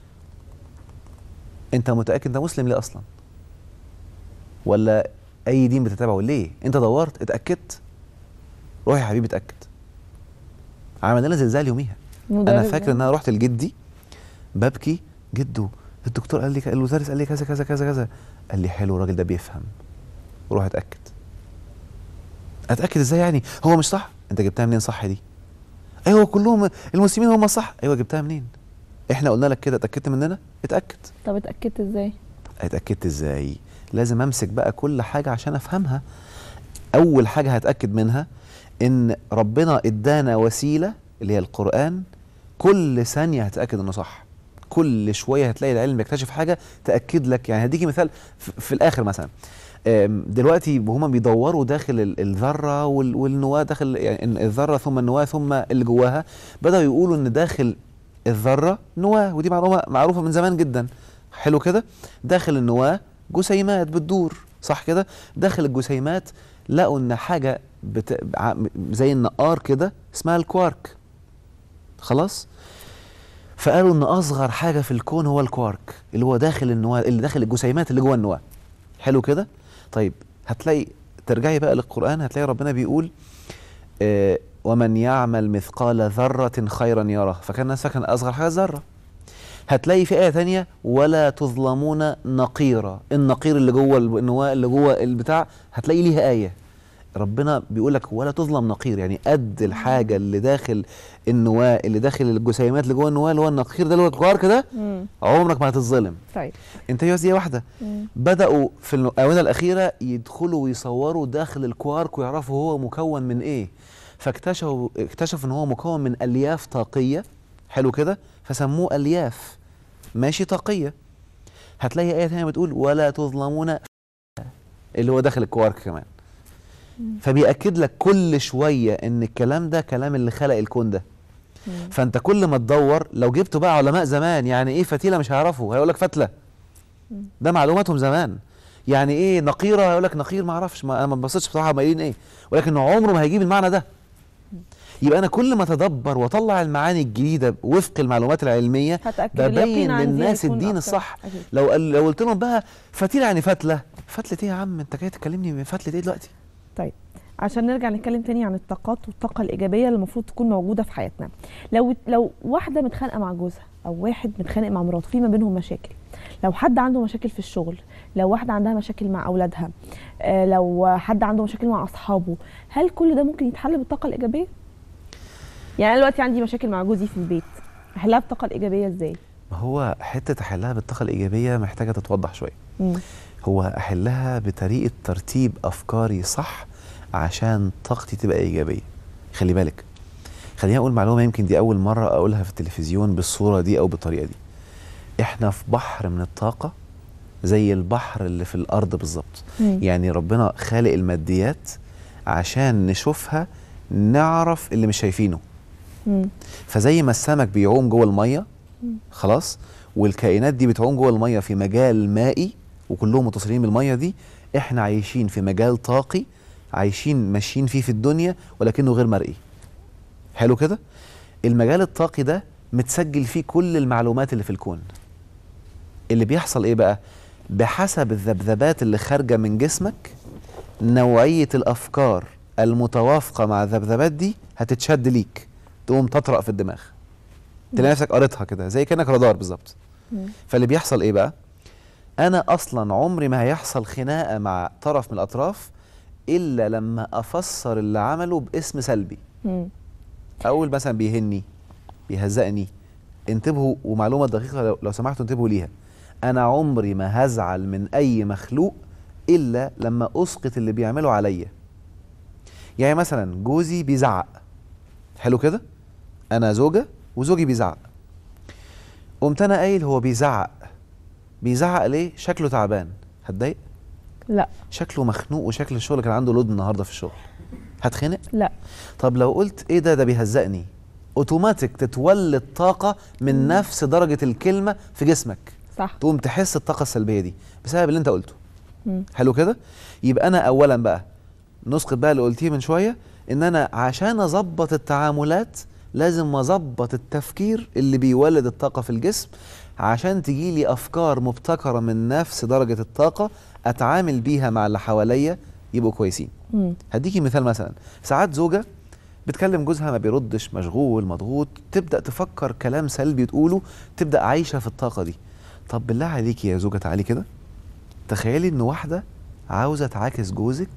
Speaker 2: انت متاكد انت مسلم ليه اصلا ولا اي دين بتتبعه ليه انت دورت اتاكدت روح يا حبيبي اتاكد عمل لنا زلزال يوميها انا
Speaker 1: مدرب
Speaker 2: فاكر
Speaker 1: ده.
Speaker 2: ان انا رحت لجدي ببكي جده الدكتور قال لي ك- المدرس قال لي كذا كذا كذا كذا قال لي حلو الراجل ده بيفهم روح اتاكد اتاكد ازاي يعني هو مش صح انت جبتها منين صح دي ايوه كلهم المسلمين هم صح ايوه جبتها منين احنا قلنا لك كده اتاكدت مننا اتاكد
Speaker 1: طب اتاكدت ازاي
Speaker 2: اتاكدت ازاي لازم امسك بقى كل حاجه عشان افهمها اول حاجه هتاكد منها ان ربنا ادانا وسيله اللي هي القران كل ثانيه هتاكد انه صح كل شويه هتلاقي العلم بيكتشف حاجه تاكد لك يعني هديكي مثال في, في الاخر مثلا آم، دلوقتي وهما بيدوروا داخل ال- الذره وال- والنواه داخل يعني الذره ثم النواه ثم اللي جواها بداوا يقولوا ان داخل الذره نواه ودي معلومه معروفه من زمان جدا حلو كده داخل النواه جسيمات بتدور صح كده داخل الجسيمات لقوا ان حاجه بت... ع- زي النقار كده اسمها الكوارك خلاص فقالوا ان اصغر حاجه في الكون هو الكوارك اللي هو داخل النواه اللي داخل الجسيمات اللي جوه النواه حلو كده طيب هتلاقي ترجعي بقى للقران هتلاقي ربنا بيقول آه ومن يعمل مثقال ذره خيرا يره فكان الناس فاكره إن اصغر حاجه ذره هتلاقي في آية تانية ولا تظلمون نقيرا النقير اللي جوه النواة اللي جوه البتاع هتلاقي ليها آية ربنا بيقول لك ولا تظلم نقير يعني قد الحاجة اللي داخل النواة اللي داخل الجسيمات اللي جوه النواة اللي هو النقير ده اللي هو الكوارك ده
Speaker 1: مم.
Speaker 2: عمرك ما هتتظلم
Speaker 1: طيب
Speaker 2: انت بس دي واحدة
Speaker 1: مم.
Speaker 2: بدأوا في الآونة الأخيرة يدخلوا ويصوروا داخل الكوارك ويعرفوا هو مكون من إيه فاكتشفوا اكتشفوا إن هو مكون من ألياف طاقية حلو كده فسموه ألياف ماشي طاقية هتلاقي آية تانية بتقول ولا تظلمون اللي هو داخل الكوارك كمان فبيأكد لك كل شوية إن الكلام ده كلام اللي خلق الكون ده
Speaker 1: مم.
Speaker 2: فانت كل ما تدور لو جبتوا بقى علماء زمان يعني ايه فتيله مش هيعرفوا هيقول لك فتله
Speaker 1: مم.
Speaker 2: ده معلوماتهم زمان يعني ايه نقيره هيقول لك نقير ما اعرفش ما انا ما بصيتش بصراحه قايلين ايه ولكن عمره ما هيجيب المعنى ده يبقى انا كل ما اتدبر واطلع المعاني الجديده وفق المعلومات العلميه
Speaker 1: هتأكد اليقين
Speaker 2: ببين
Speaker 1: عندي
Speaker 2: للناس
Speaker 1: هيكون
Speaker 2: الدين
Speaker 1: أكتر.
Speaker 2: الصح
Speaker 1: أكيد.
Speaker 2: لو قال لو قلت لهم بقى فتيله يعني فتله فتله ايه يا عم انت جاي تكلمني من فتله ايه دلوقتي
Speaker 1: طيب عشان نرجع نتكلم تاني عن الطاقات والطاقة الإيجابية اللي المفروض تكون موجودة في حياتنا لو لو واحدة متخانقة مع جوزها أو واحد متخانق مع مراته في ما بينهم مشاكل لو حد عنده مشاكل في الشغل لو واحدة عندها مشاكل مع أولادها آه، لو حد عنده مشاكل مع أصحابه هل كل ده ممكن يتحل بالطاقة الإيجابية؟ يعني أنا دلوقتي عندي مشاكل مع جوزي في البيت أحلها بالطاقة الإيجابية إزاي؟
Speaker 2: ما هو حته احلها بالطاقه الايجابيه محتاجه تتوضح شويه
Speaker 1: مم.
Speaker 2: هو احلها بطريقه ترتيب افكاري صح عشان طاقتي تبقى ايجابيه خلي بالك خليني اقول معلومه يمكن دي اول مره اقولها في التلفزيون بالصوره دي او بالطريقه دي احنا في بحر من الطاقه زي البحر اللي في الارض بالظبط
Speaker 1: مم.
Speaker 2: يعني ربنا خالق الماديات عشان نشوفها نعرف اللي مش شايفينه
Speaker 1: مم.
Speaker 2: فزي ما السمك بيعوم جوه الميه
Speaker 1: مم.
Speaker 2: خلاص والكائنات دي بتعوم جوه الميه في مجال مائي وكلهم متصلين بالميه دي احنا عايشين في مجال طاقي عايشين ماشيين فيه في الدنيا ولكنه غير مرئي حلو كده المجال الطاقي ده متسجل فيه كل المعلومات اللي في الكون اللي بيحصل ايه بقى بحسب الذبذبات اللي خارجه من جسمك نوعيه الافكار المتوافقه مع الذبذبات دي هتتشد ليك تقوم تطرق في الدماغ تلاقي نفسك قريتها كده زي كانك رادار بالظبط
Speaker 1: مم.
Speaker 2: فاللي بيحصل ايه بقى انا اصلا عمري ما هيحصل خناقه مع طرف من الاطراف الا لما افسر اللي عمله باسم سلبي
Speaker 1: مم.
Speaker 2: اقول مثلا بيهني بيهزقني انتبهوا ومعلومه دقيقه لو, لو سمحتوا انتبهوا ليها انا عمري ما هزعل من اي مخلوق الا لما اسقط اللي بيعمله عليا يعني مثلا جوزي بيزعق حلو كده انا زوجه وزوجي بيزعق قمت انا قايل هو بيزعق بيزعق ليه شكله تعبان هتضايق
Speaker 1: لا
Speaker 2: شكله مخنوق وشكل الشغل كان عنده لود النهارده في الشغل هتخنق
Speaker 1: لا
Speaker 2: طب لو قلت ايه ده ده بيهزقني اوتوماتيك تتولد طاقه من نفس درجه الكلمه في جسمك
Speaker 1: صح
Speaker 2: تقوم تحس الطاقه السلبيه دي بسبب اللي انت قلته
Speaker 1: مم.
Speaker 2: حلو كده يبقى انا اولا بقى نسقط بقى اللي قلتيه من شويه ان انا عشان اظبط التعاملات لازم اظبط التفكير اللي بيولد الطاقه في الجسم عشان تجي لي افكار مبتكره من نفس درجه الطاقه اتعامل بيها مع اللي حواليا يبقوا كويسين
Speaker 1: مم.
Speaker 2: هديكي مثال مثلا ساعات زوجة بتكلم جوزها ما بيردش مشغول مضغوط تبدأ تفكر كلام سلبي تقوله تبدأ عايشة في الطاقة دي طب بالله عليكي يا زوجة تعالي كده تخيلي ان واحدة عاوزة تعاكس جوزك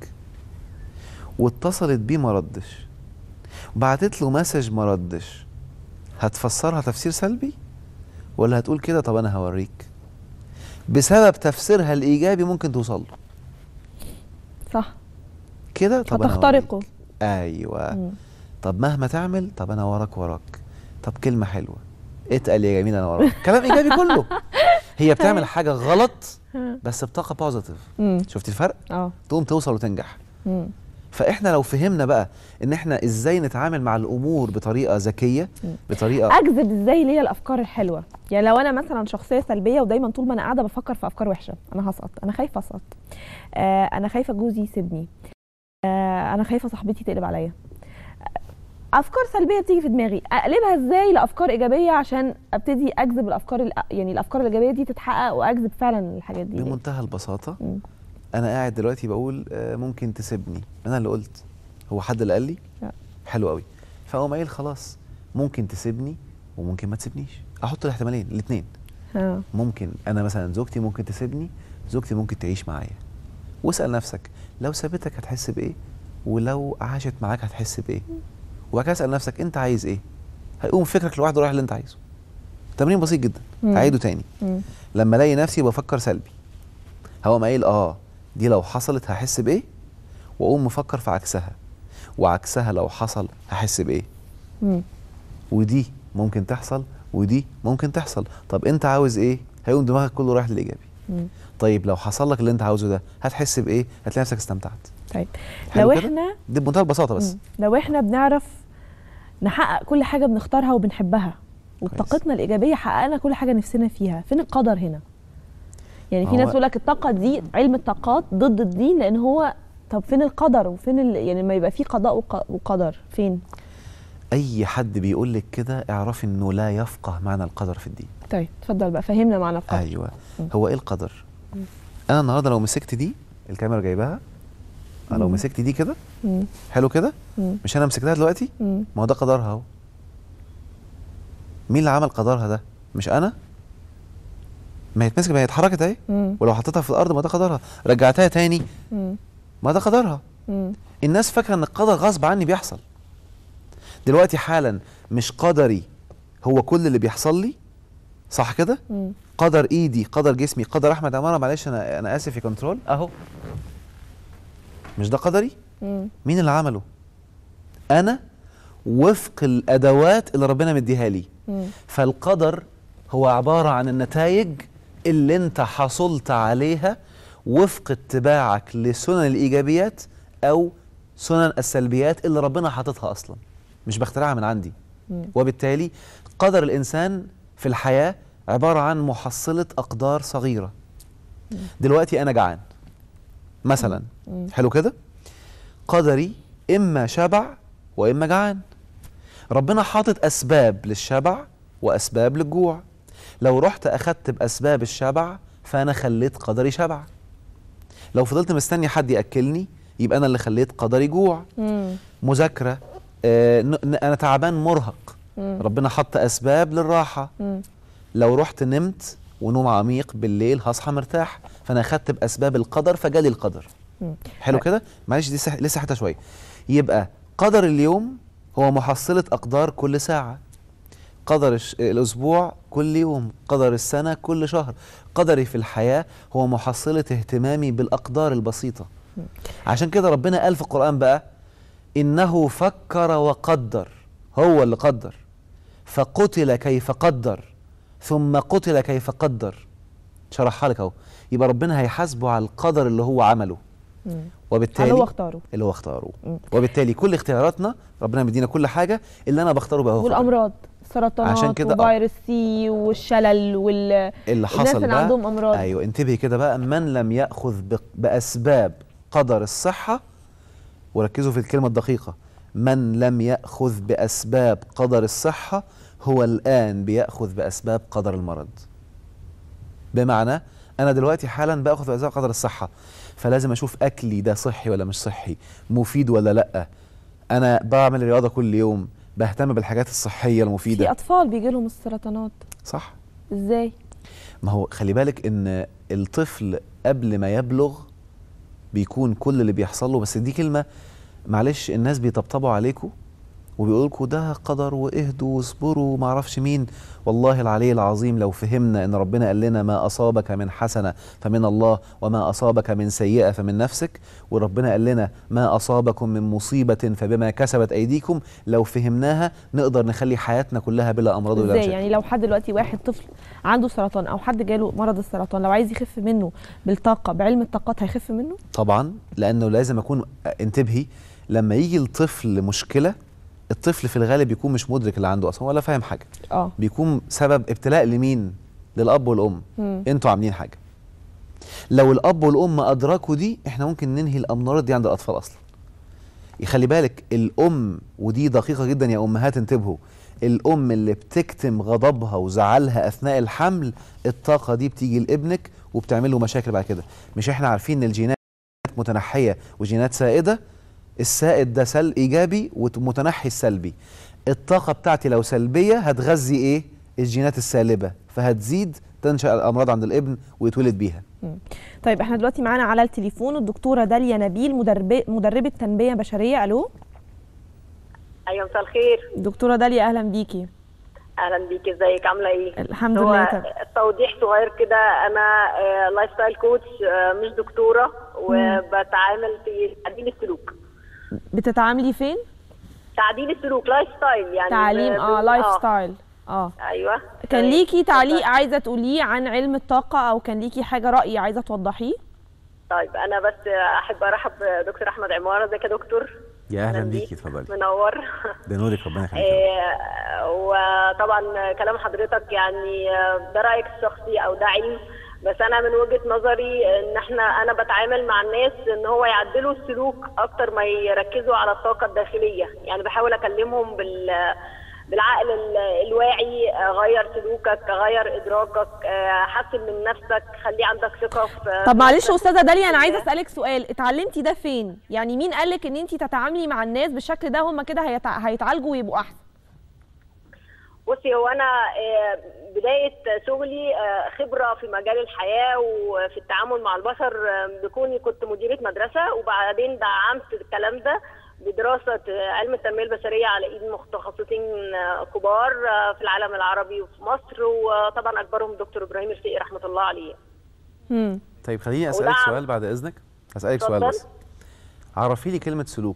Speaker 2: واتصلت بيه ما ردش وبعتت له مسج ما ردش هتفسرها تفسير سلبي ولا هتقول كده طب انا هوريك بسبب تفسيرها الايجابي ممكن توصل له
Speaker 1: صح
Speaker 2: كده طب أنا
Speaker 1: فتخترقه
Speaker 2: أوريك. ايوه
Speaker 1: مم.
Speaker 2: طب مهما تعمل طب انا وراك وراك طب كلمه حلوه اتقل يا جميل انا وراك كلام ايجابي كله هي بتعمل حاجه غلط بس بطاقه بوزيتيف
Speaker 1: مم.
Speaker 2: شفتي الفرق
Speaker 1: اه
Speaker 2: تقوم توصل وتنجح
Speaker 1: مم.
Speaker 2: فاحنا لو فهمنا بقى ان احنا ازاي نتعامل مع الامور بطريقه ذكيه
Speaker 1: مم.
Speaker 2: بطريقه
Speaker 1: اجذب ازاي ليا الافكار الحلوه يعني لو انا مثلا شخصيه سلبيه ودايما طول ما انا قاعده بفكر في افكار وحشه انا هسقط انا خايفه اسقط آه انا خايفه جوزي يسيبني آه انا خايفه صاحبتي تقلب عليا افكار سلبيه بتيجي في دماغي اقلبها ازاي لافكار ايجابيه عشان ابتدي اجذب الافكار الأ- يعني الافكار الايجابيه دي تتحقق واجذب فعلا الحاجات دي ليا.
Speaker 2: بمنتهى البساطه
Speaker 1: مم.
Speaker 2: انا قاعد دلوقتي بقول آه، ممكن تسيبني انا اللي قلت هو حد اللي قال لي
Speaker 1: لا.
Speaker 2: حلو قوي فاقوم قايل خلاص ممكن تسيبني وممكن ما تسيبنيش احط الاحتمالين الاثنين
Speaker 1: اه
Speaker 2: ممكن انا مثلا زوجتي ممكن تسيبني زوجتي ممكن تعيش معايا واسال نفسك لو سابتك هتحس بايه ولو عاشت معاك هتحس بايه وبعد كده اسال نفسك انت عايز ايه هيقوم فكرك لوحده رايح اللي انت عايزه تمرين بسيط جدا
Speaker 1: مم.
Speaker 2: اعيده تاني
Speaker 1: مم.
Speaker 2: لما الاقي نفسي بفكر سلبي هقوم قايل اه دي لو حصلت هحس بايه واقوم مفكر في عكسها وعكسها لو حصل هحس بايه
Speaker 1: مم.
Speaker 2: ودي ممكن تحصل ودي ممكن تحصل طب انت عاوز ايه هيقوم دماغك كله رايح للايجابي
Speaker 1: مم.
Speaker 2: طيب لو حصل لك اللي انت عاوزه ده هتحس بايه هتلاقي نفسك استمتعت
Speaker 1: طيب
Speaker 2: حلو
Speaker 1: لو
Speaker 2: كده؟
Speaker 1: احنا
Speaker 2: دي بمنتهى البساطه بس
Speaker 1: مم. لو احنا بنعرف نحقق كل حاجه بنختارها وبنحبها وبطاقتنا الايجابيه حققنا كل حاجه نفسنا فيها فين القدر هنا يعني في
Speaker 2: هو-
Speaker 1: ناس تقول لك الطاقه دي علم الطاقات ضد الدين لان هو طب فين القدر وفين ال... يعني ما يبقى في قضاء وق... وقدر فين
Speaker 2: اي حد بيقول لك كده اعرفي انه لا يفقه معنى القدر في الدين
Speaker 1: طيب اتفضل بقى فهمنا معنى القدر
Speaker 2: ايوه
Speaker 1: مم.
Speaker 2: هو ايه القدر انا النهارده لو مسكت دي الكاميرا جايباها أنا لو
Speaker 1: مم.
Speaker 2: مسكت دي كده
Speaker 1: مم.
Speaker 2: حلو كده
Speaker 1: مم.
Speaker 2: مش انا مسكتها دلوقتي
Speaker 1: مم.
Speaker 2: ما هو ده قدرها اهو مين اللي عمل قدرها ده مش انا ما هي اتمسك ما هي اتحركت اهي
Speaker 1: مم.
Speaker 2: ولو حطيتها في الارض ما ده قدرها رجعتها تاني
Speaker 1: مم.
Speaker 2: ما ده قدرها
Speaker 1: مم.
Speaker 2: الناس فاكره ان القدر غصب عني بيحصل دلوقتي حالا مش قدري هو كل اللي بيحصل لي صح كده
Speaker 1: مم.
Speaker 2: قدر ايدي قدر جسمي قدر احمد عماره معلش انا انا اسف يا كنترول اهو مش ده قدري
Speaker 1: مم.
Speaker 2: مين اللي عمله انا وفق الادوات اللي ربنا مديها لي
Speaker 1: مم.
Speaker 2: فالقدر هو عباره عن النتائج اللي انت حصلت عليها وفق اتباعك لسنن الايجابيات او سنن السلبيات اللي ربنا حاططها اصلا مش بخترعها من عندي
Speaker 1: مم.
Speaker 2: وبالتالي قدر الانسان في الحياه عباره عن محصله اقدار صغيره دلوقتي انا جعان مثلا
Speaker 1: مم.
Speaker 2: حلو كده قدري اما شبع واما جعان ربنا حاطط اسباب للشبع واسباب للجوع لو رحت اخدت باسباب الشبع فانا خليت قدري شبع لو فضلت مستني حد ياكلني يبقى انا اللي خليت قدري جوع
Speaker 1: مم.
Speaker 2: مذاكره آه ن- ن- انا تعبان مرهق
Speaker 1: مم.
Speaker 2: ربنا حط اسباب للراحه
Speaker 1: مم.
Speaker 2: لو رحت نمت ونوم عميق بالليل هصحى مرتاح فانا اخدت باسباب القدر فجالي القدر
Speaker 1: مم.
Speaker 2: حلو كده معلش دي سح... لسه حتى شويه يبقى قدر اليوم هو محصله اقدار كل ساعه قدر الش... الاسبوع كل يوم قدر السنه كل شهر قدري في الحياه هو محصله اهتمامي بالاقدار البسيطه عشان كده ربنا قال في القران بقى انه فكر وقدر هو اللي قدر فقتل كيف قدر ثم قتل كيف قدر شرحها لك اهو يبقى ربنا هيحاسبه على القدر اللي هو عمله
Speaker 1: مم.
Speaker 2: وبالتالي
Speaker 1: اللي هو اختاره
Speaker 2: اللي هو اختاره
Speaker 1: مم.
Speaker 2: وبالتالي كل اختياراتنا ربنا مدينا كل حاجه اللي انا بختاره بقى هو قدري.
Speaker 1: والامراض السرطانات
Speaker 2: عشان كده آه.
Speaker 1: وفيروس سي والشلل وال
Speaker 2: اللي
Speaker 1: الناس
Speaker 2: حصل
Speaker 1: اللي
Speaker 2: بقى
Speaker 1: عندهم أمراض.
Speaker 2: ايوه انتبهي كده بقى من لم ياخذ ب- باسباب قدر الصحه وركزوا في الكلمه الدقيقه من لم ياخذ باسباب قدر الصحه هو الان بياخذ باسباب قدر المرض بمعنى انا دلوقتي حالا باخذ باسباب قدر الصحه فلازم اشوف اكلي ده صحي ولا مش صحي مفيد ولا لا انا بعمل رياضه كل يوم بهتم بالحاجات الصحيه
Speaker 1: في
Speaker 2: المفيده
Speaker 1: اطفال بيجي لهم السرطانات
Speaker 2: صح
Speaker 1: ازاي
Speaker 2: ما هو خلي بالك ان الطفل قبل ما يبلغ بيكون كل اللي بيحصل له بس دي كلمه معلش الناس بيطبطبوا عليكم وبيقول لكم ده قدر واهدوا واصبروا وما اعرفش مين والله العلي العظيم لو فهمنا ان ربنا قال لنا ما اصابك من حسنه فمن الله وما اصابك من سيئه فمن نفسك وربنا قال لنا ما اصابكم من مصيبه فبما كسبت ايديكم لو فهمناها نقدر نخلي حياتنا كلها بلا امراض ولا
Speaker 1: ازاي
Speaker 2: مشاكل
Speaker 1: يعني لو حد دلوقتي واحد طفل عنده سرطان او حد جاله مرض السرطان لو عايز يخف منه بالطاقه بعلم الطاقات هيخف منه
Speaker 2: طبعا لانه لازم اكون انتبهي لما يجي الطفل مشكله الطفل في الغالب بيكون مش مدرك اللي عنده اصلا ولا فاهم حاجه
Speaker 1: اه
Speaker 2: بيكون سبب ابتلاء لمين للاب والام
Speaker 1: مم.
Speaker 2: انتوا عاملين حاجه لو الاب والام ادركوا دي احنا ممكن ننهي الامراض دي عند الاطفال اصلا يخلي بالك الام ودي دقيقه جدا يا امهات انتبهوا الام اللي بتكتم غضبها وزعلها اثناء الحمل الطاقه دي بتيجي لابنك وبتعمل له مشاكل بعد كده مش احنا عارفين ان الجينات متنحيه وجينات سائده السائد ده سل ايجابي والمتنحي السلبي الطاقه بتاعتي لو سلبيه هتغذي ايه الجينات السالبه فهتزيد تنشا الامراض عند الابن ويتولد بيها
Speaker 1: طيب احنا دلوقتي معانا على التليفون الدكتوره داليا نبيل مدربه مدربه تنميه بشريه الو
Speaker 3: ايوه مساء الخير
Speaker 1: دكتوره داليا اهلا بيكي
Speaker 3: اهلا بيك ازيك عامله ايه
Speaker 1: الحمد
Speaker 3: هو
Speaker 1: لله تمام
Speaker 3: توضيح صغير كده انا آه، لايف ستايل كوتش آه، مش دكتوره وبتعامل في تعديل السلوك
Speaker 1: بتتعاملي فين
Speaker 3: تعديل السلوك لايف ستايل يعني
Speaker 1: تعليم
Speaker 3: ب-
Speaker 1: اه
Speaker 3: ب-
Speaker 1: لايف ستايل اه
Speaker 3: ايوه
Speaker 1: كان
Speaker 3: آه،
Speaker 1: ليكي تعليق
Speaker 3: اتفضل.
Speaker 1: عايزه تقوليه عن علم الطاقه او كان ليكي حاجه راي عايزه توضحيه
Speaker 3: طيب انا بس احب ارحب بدكتور احمد عماره ازيك يا دكتور
Speaker 2: يا اهلا
Speaker 3: بيك.
Speaker 2: بيكي اتفضلي
Speaker 3: منور
Speaker 2: ده نورك ربنا يخليك يا رب.
Speaker 3: آه، وطبعا كلام حضرتك يعني آه، ده رايك الشخصي او ده علم بس انا من وجهه نظري ان احنا انا بتعامل مع الناس ان هو يعدلوا السلوك اكتر ما يركزوا على الطاقه الداخليه يعني بحاول اكلمهم بال بالعقل ال- الواعي آه، غير سلوكك غير ادراكك آه، حسن من نفسك خلي عندك ثقه في
Speaker 1: طب معلش يا
Speaker 3: نفسك.
Speaker 1: استاذه داليا انا عايزه اسالك سؤال اتعلمتي ده فين يعني مين قالك ان انت تتعاملي مع الناس بالشكل ده هم كده هيتع... هيتعالجوا ويبقوا احسن
Speaker 3: بصي هو انا آه، بدايه شغلي آه، خبره في مجال الحياه وفي التعامل مع البشر آه، بكوني كنت مديره مدرسه وبعدين دعمت الكلام ده بدراسه آه، علم التنميه البشريه على ايد متخصصين آه، كبار آه، في العالم العربي وفي مصر وطبعا اكبرهم دكتور ابراهيم الفقي رحمه الله عليه
Speaker 1: هم.
Speaker 2: طيب خليني اسالك
Speaker 3: ودعم.
Speaker 2: سؤال بعد اذنك هسالك سؤال
Speaker 3: اتفضل.
Speaker 2: بس عرفي لي كلمه سلوك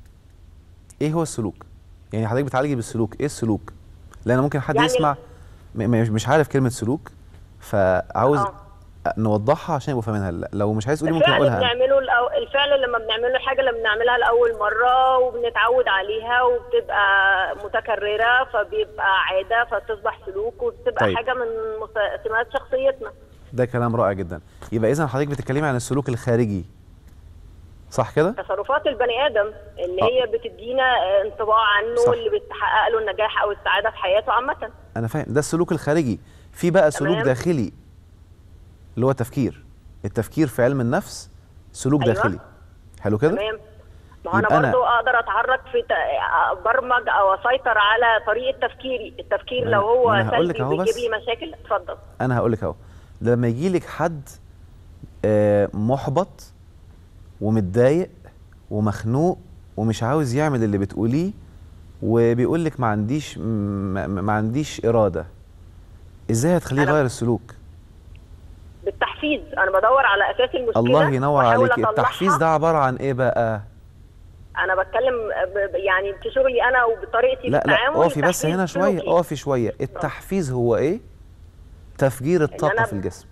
Speaker 2: ايه هو السلوك يعني حضرتك بتعالجي بالسلوك ايه السلوك لان ممكن حد
Speaker 3: يعني-
Speaker 2: يسمع م- م- مش عارف كلمه سلوك فعاوز
Speaker 3: آه.
Speaker 2: نوضحها عشان يبقوا فاهمينها لا، لو مش عايز تقولي ممكن
Speaker 3: الفعل
Speaker 2: اقولها أنا.
Speaker 3: بنعمله الأو... الفعل لما بنعمله الحاجه اللي بنعملها لاول مره وبنتعود عليها وبتبقى متكرره فبيبقى عاده فتصبح سلوك وبتبقى
Speaker 2: طيب.
Speaker 3: طيب. حاجه من مس- سمات شخصيتنا
Speaker 2: ده كلام رائع جدا يبقى اذا حضرتك بتتكلمي عن السلوك الخارجي صح كده
Speaker 3: تصرفات البني ادم اللي
Speaker 2: آه.
Speaker 3: هي بتدينا آه، انطباع عنه
Speaker 2: صح.
Speaker 3: اللي بتحقق له النجاح او السعاده في حياته عامه
Speaker 2: انا فاهم ده السلوك الخارجي في بقى سلوك
Speaker 3: تمام.
Speaker 2: داخلي اللي هو التفكير التفكير في علم النفس سلوك
Speaker 3: أيوة.
Speaker 2: داخلي حلو كده
Speaker 3: تمام ما هو انا
Speaker 2: يبقى أنا-
Speaker 3: برضو اقدر اتحرك في ت- ابرمج او اسيطر على طريقه تفكيري التفكير
Speaker 2: ما
Speaker 3: لو
Speaker 2: أنا-
Speaker 3: هو
Speaker 2: ما أنا هقول لك
Speaker 3: سلبي
Speaker 2: أهو
Speaker 3: وبيجيب
Speaker 2: بس.
Speaker 3: لي مشاكل اتفضل
Speaker 2: انا هقول لك اهو لما يجي لك حد آه، محبط ومتضايق ومخنوق ومش عاوز يعمل اللي بتقوليه وبيقول لك ما عنديش ما, ما عنديش اراده ازاي هتخليه
Speaker 3: أنا-
Speaker 2: يغير السلوك
Speaker 3: بالتحفيز انا بدور على اساس المشكله
Speaker 2: الله ينور
Speaker 3: وأحاول
Speaker 2: عليك التحفيز
Speaker 3: أطلعها.
Speaker 2: ده عباره عن ايه بقى
Speaker 3: انا بتكلم ب- ب- يعني في شغلي انا وبطريقتي
Speaker 2: لا
Speaker 3: في
Speaker 2: لا
Speaker 3: التعامل
Speaker 2: اقفي بس
Speaker 3: تحفيز
Speaker 2: هنا شويه
Speaker 3: سلوكي.
Speaker 2: اقفي شويه التحفيز هو ايه تفجير الطاقه
Speaker 3: أنا
Speaker 2: في الجسم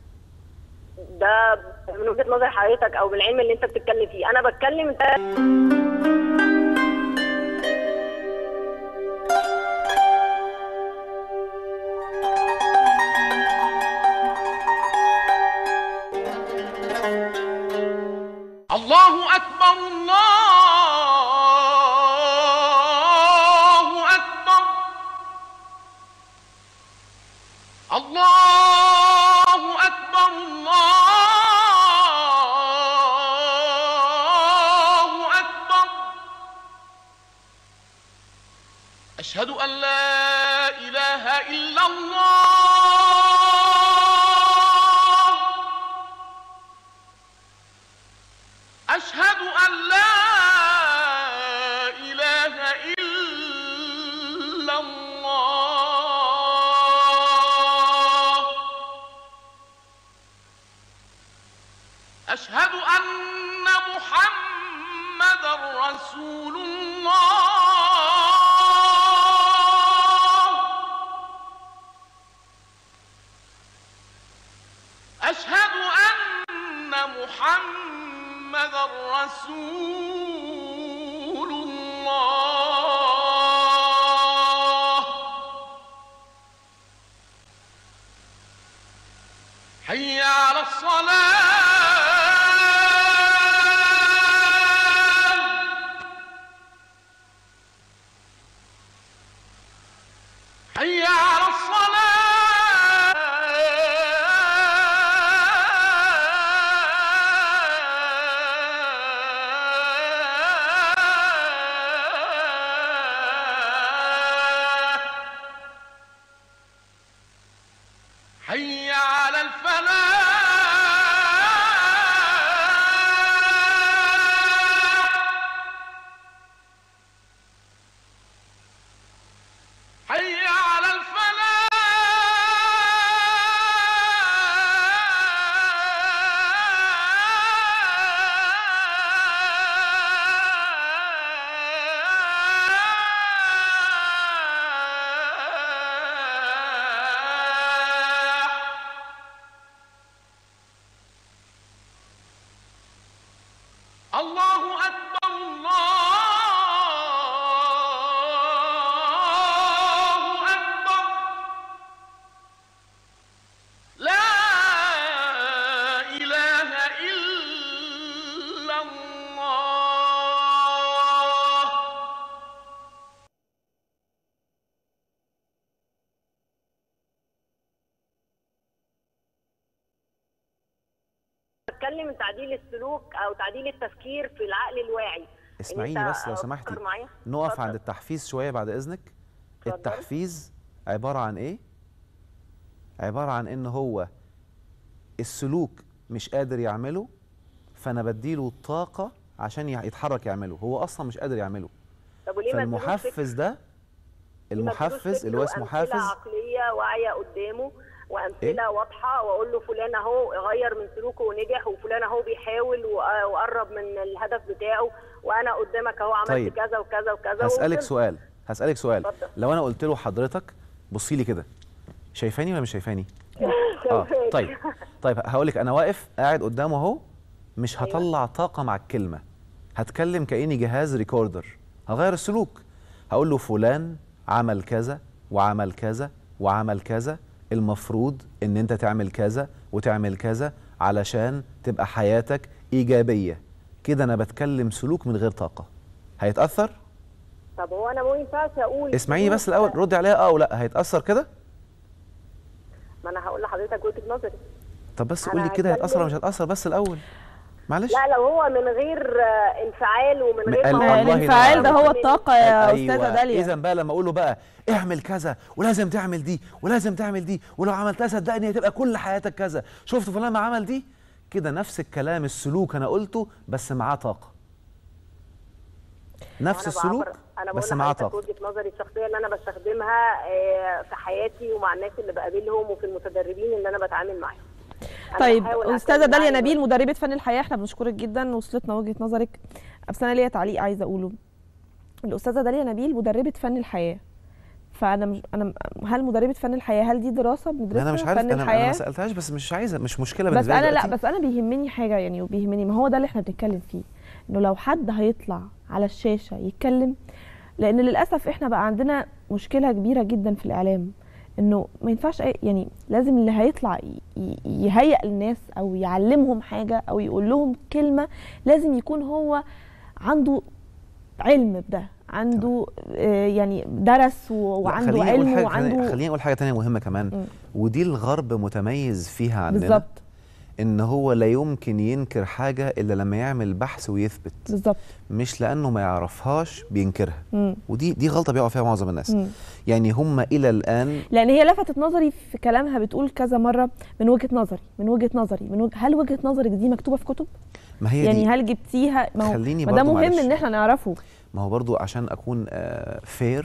Speaker 3: ده من وجهه نظر حضرتك او بالعلم اللي انت بتتكلم فيه انا بتكلم ده
Speaker 4: الله أكبر الله أكبر الله أكبر الله أكبر أشهد أن لا إله إلا الله أشهد أن لا إله إلا أشهد أن محمد رسول الله أشهد أن محمد رسول الله حي على الصلاة حي على الصلاة حي على الفلاح حي على الفلاح الله أكبر الله أكبر لا إله إلا الله
Speaker 3: بتكلم تعديل السلوك او تعديل التفكير في العقل الواعي إن
Speaker 2: اسمعيني
Speaker 3: أنت
Speaker 2: بس لو
Speaker 3: أفكر
Speaker 2: سمحتي
Speaker 3: معايا؟
Speaker 2: نقف
Speaker 3: اتفضل.
Speaker 2: عند التحفيز شويه بعد اذنك
Speaker 3: اتفضل.
Speaker 2: التحفيز عباره عن ايه عباره عن ان هو السلوك مش قادر يعمله فانا بديله طاقه عشان يع- يتحرك يعمله هو اصلا مش قادر يعمله
Speaker 3: طب وليه ما ادلوش فكر؟
Speaker 2: فالمحفز ده
Speaker 3: ليه ما ادلوش
Speaker 2: المحفز
Speaker 3: فكر
Speaker 2: اللي هو اسمه
Speaker 3: وأمثلة
Speaker 2: حافز
Speaker 3: عقليه واعيه قدامه وامثله
Speaker 2: إيه؟
Speaker 3: واضحه واقول له فلان اهو غير من سلوكه ونجح وفلان اهو بيحاول وق- وقرب من الهدف بتاعه وانا قدامك اهو عملت
Speaker 2: طيب.
Speaker 3: كذا وكذا وكذا
Speaker 2: هسألك
Speaker 3: ووصلت.
Speaker 2: سؤال هسألك سؤال
Speaker 3: اتفضل.
Speaker 2: لو انا قلت له حضرتك بصي لي كده شايفاني ولا مش شايفاني اه
Speaker 3: شايفاك.
Speaker 2: طيب طيب هقول لك انا واقف قاعد قدامه اهو مش هطلع طاقه مع الكلمه هتكلم كاني جهاز ريكوردر هغير السلوك هقول له فلان عمل كذا وعمل كذا وعمل كذا المفروض ان انت تعمل كذا وتعمل كذا علشان تبقى حياتك ايجابيه كده انا بتكلم سلوك من غير طاقه هيتاثر
Speaker 3: طب هو انا ما ينفعش اقول
Speaker 2: اسمعيني بس الاول ردي عليها اه ولا هيتاثر كده
Speaker 3: ما انا هقول لحضرتك وجهه نظري
Speaker 2: طب بس
Speaker 3: أنا
Speaker 2: قولي كده هيتاثر ولا مش
Speaker 3: هتكلم-
Speaker 2: هيتاثر بس الاول معلش
Speaker 3: لا لو هو من غير آه، انفعال ومن
Speaker 2: م-
Speaker 3: غير
Speaker 2: ال-
Speaker 3: ما
Speaker 2: والله
Speaker 3: هو-
Speaker 1: الانفعال ده هو
Speaker 3: من-
Speaker 1: الطاقه يا استاذه داليا
Speaker 2: اذا بقى لما اقول له بقى اعمل كذا ولازم تعمل دي ولازم تعمل دي ولو عملتها صدقني هتبقى كل حياتك كذا شفت فلان ما عمل دي كده نفس الكلام السلوك انا قلته بس معاه طاقه نفس
Speaker 3: أنا
Speaker 2: السلوك
Speaker 3: بعبر- انا
Speaker 2: بس
Speaker 3: بقول
Speaker 2: معاه
Speaker 3: لحضرتك
Speaker 2: طاقه
Speaker 3: وجهه نظري الشخصيه اللي انا بستخدمها آه، في حياتي ومع الناس اللي بقابلهم وفي المتدربين اللي انا بتعامل معاهم أنا
Speaker 1: طيب
Speaker 3: بحاول
Speaker 1: استاذه
Speaker 3: أتكلم
Speaker 1: داليا
Speaker 3: معاهم.
Speaker 1: نبيل مدربه فن الحياه احنا بنشكرك جدا وصلتنا وجهه نظرك بس انا ليا تعليق عايزه اقوله الاستاذه داليا نبيل مدربه فن الحياه فانا مش انا هل مدربه فن الحياه هل دي دراسه بندرسها
Speaker 2: انا مش عارف
Speaker 1: فن
Speaker 2: انا, أنا
Speaker 1: الحياه
Speaker 2: ما سالتهاش بس مش عايزه مش مشكله
Speaker 1: بس
Speaker 2: بالنسبه لي
Speaker 1: انا لا
Speaker 2: دلوقتي.
Speaker 1: بس انا بيهمني حاجه يعني وبيهمني ما هو ده اللي احنا بنتكلم فيه انه لو حد هيطلع على الشاشه يتكلم لان للاسف احنا بقى عندنا مشكله كبيره جدا في الاعلام انه ما ينفعش أي يعني لازم اللي هيطلع ي- ي- يهيئ الناس او يعلمهم حاجه او يقول لهم كلمه لازم يكون هو عنده علم بده عنده آه يعني درس و-
Speaker 2: لا،
Speaker 1: وعنده
Speaker 2: خليني أقول
Speaker 1: علم
Speaker 2: حاجة
Speaker 1: وعنده
Speaker 2: تانية- خليني اقول حاجه تانية مهمه كمان
Speaker 1: مم.
Speaker 2: ودي الغرب متميز فيها عننا
Speaker 1: بالظبط
Speaker 2: ان هو لا يمكن ينكر حاجه الا لما يعمل بحث ويثبت
Speaker 1: بالظبط
Speaker 2: مش لانه ما يعرفهاش بينكرها
Speaker 1: مم.
Speaker 2: ودي دي غلطه بيقع فيها معظم الناس
Speaker 1: مم.
Speaker 2: يعني هم الى الان
Speaker 1: لان هي لفتت نظري في كلامها بتقول كذا مره من وجهه نظري من وجهه نظري من وجه هل وجهه نظرك دي مكتوبه في كتب
Speaker 2: ما هي
Speaker 1: يعني
Speaker 2: دي
Speaker 1: هل جبتيها ما هو
Speaker 2: خليني
Speaker 1: ما ده
Speaker 2: برضو
Speaker 1: مهم
Speaker 2: معلش.
Speaker 1: ان احنا نعرفه
Speaker 2: ما هو برضو عشان اكون فير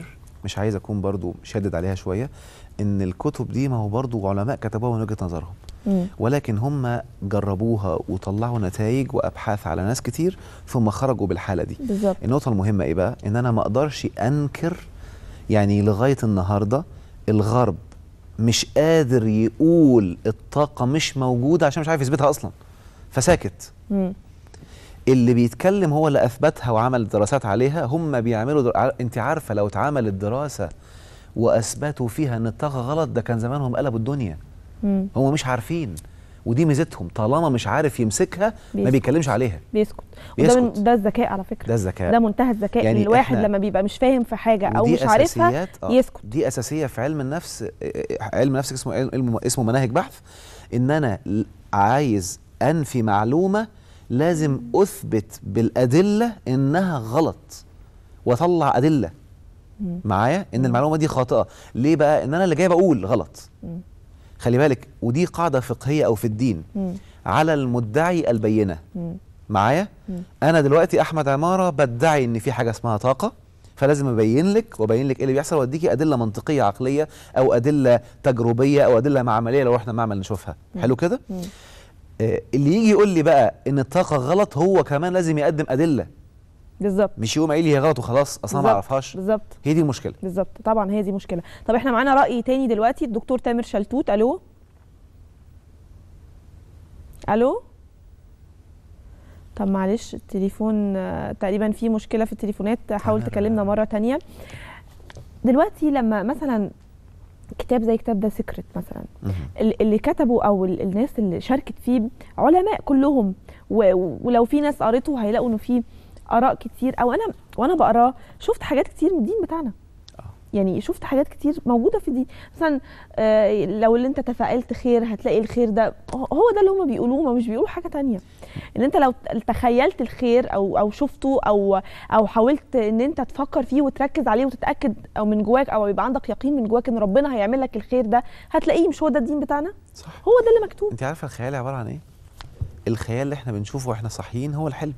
Speaker 2: مش عايز اكون برضو شادد عليها شويه ان الكتب دي ما هو برضو علماء كتبوها من وجهه نظرهم
Speaker 1: مم.
Speaker 2: ولكن هم جربوها وطلعوا نتائج وابحاث على ناس كتير ثم خرجوا بالحاله دي
Speaker 1: بالظبط
Speaker 2: النقطه المهمه ايه بقى ان انا ما اقدرش انكر يعني لغايه النهارده الغرب مش قادر يقول الطاقه مش موجوده عشان مش عارف يثبتها اصلا فساكت
Speaker 1: مم.
Speaker 2: اللي بيتكلم هو اللي اثبتها وعمل دراسات عليها هم بيعملوا در... ع- انت عارفه لو اتعملت دراسه واثبتوا فيها ان الطاقه غلط ده كان زمانهم قلبوا الدنيا
Speaker 1: مم.
Speaker 2: هم مش عارفين ودي ميزتهم طالما مش عارف يمسكها ما
Speaker 1: بيسكت.
Speaker 2: بيتكلمش عليها
Speaker 1: بيسكت وده من
Speaker 2: بيسكت.
Speaker 1: ده الذكاء على فكره
Speaker 2: ده الذكاء
Speaker 1: ده منتهى الذكاء
Speaker 2: يعني
Speaker 1: يعني الواحد
Speaker 2: إحنا-
Speaker 1: لما بيبقى مش فاهم في حاجه او
Speaker 2: ودي
Speaker 1: مش عارفها
Speaker 2: أساسيات آه،
Speaker 1: يسكت
Speaker 2: دي اساسيه في علم النفس آه، علم النفس اسمه علم علم- اسمه مناهج بحث ان انا ل- عايز انفي معلومه لازم اثبت بالادله انها غلط واطلع ادله
Speaker 1: مم.
Speaker 2: معايا ان المعلومه دي خاطئه ليه بقى ان انا اللي جاي بقول غلط
Speaker 1: مم.
Speaker 2: خلي بالك ودي قاعده فقهيه او في الدين
Speaker 1: مم.
Speaker 2: على المدعي البينه
Speaker 1: مم.
Speaker 2: معايا
Speaker 1: مم.
Speaker 2: انا دلوقتي احمد عماره بدعي ان في حاجه اسمها طاقه فلازم ابين لك وابين لك ايه اللي بيحصل واديكي ادله منطقيه عقليه او ادله تجريبيه او ادله معمليه لو رحنا معمل نشوفها حلو كده
Speaker 1: مم.
Speaker 2: آه اللي يجي يقول لي بقى ان الطاقه غلط هو كمان لازم يقدم ادله
Speaker 1: بالظبط
Speaker 2: مش يقوم قايل لي هي غلط وخلاص اصلا ما
Speaker 1: بالظبط.
Speaker 2: اعرفهاش
Speaker 1: بالظبط
Speaker 2: هي دي المشكله
Speaker 1: بالظبط طبعا هي دي مشكله طب احنا معانا راي تاني دلوقتي الدكتور تامر شلتوت الو الو طب معلش التليفون آه، تقريبا في مشكله في التليفونات حاول
Speaker 2: تمام.
Speaker 1: تكلمنا مره تانية دلوقتي لما مثلا كتاب زي كتاب ده سيكريت مثلا
Speaker 2: مهم.
Speaker 1: ال- اللي كتبوا او ال- الناس اللي شاركت فيه علماء كلهم و- ولو في ناس قريته هيلاقوا انه في اراء كتير او انا وانا بقراه شفت حاجات كتير من الدين بتاعنا يعني شفت حاجات كتير موجوده في الدين مثلا آه، لو اللي انت تفائلت خير هتلاقي الخير ده هو ده اللي هم بيقولوه ما مش بيقولوا حاجه تانية ان انت لو تخيلت الخير او او شفته او او حاولت ان انت تفكر فيه وتركز عليه وتتاكد او من جواك او يبقى عندك يقين من جواك ان ربنا هيعمل لك الخير ده هتلاقيه مش هو ده الدين بتاعنا
Speaker 2: صح
Speaker 1: هو ده اللي مكتوب
Speaker 2: انت عارفه الخيال عباره عن ايه الخيال اللي احنا بنشوفه واحنا صاحيين هو الحلم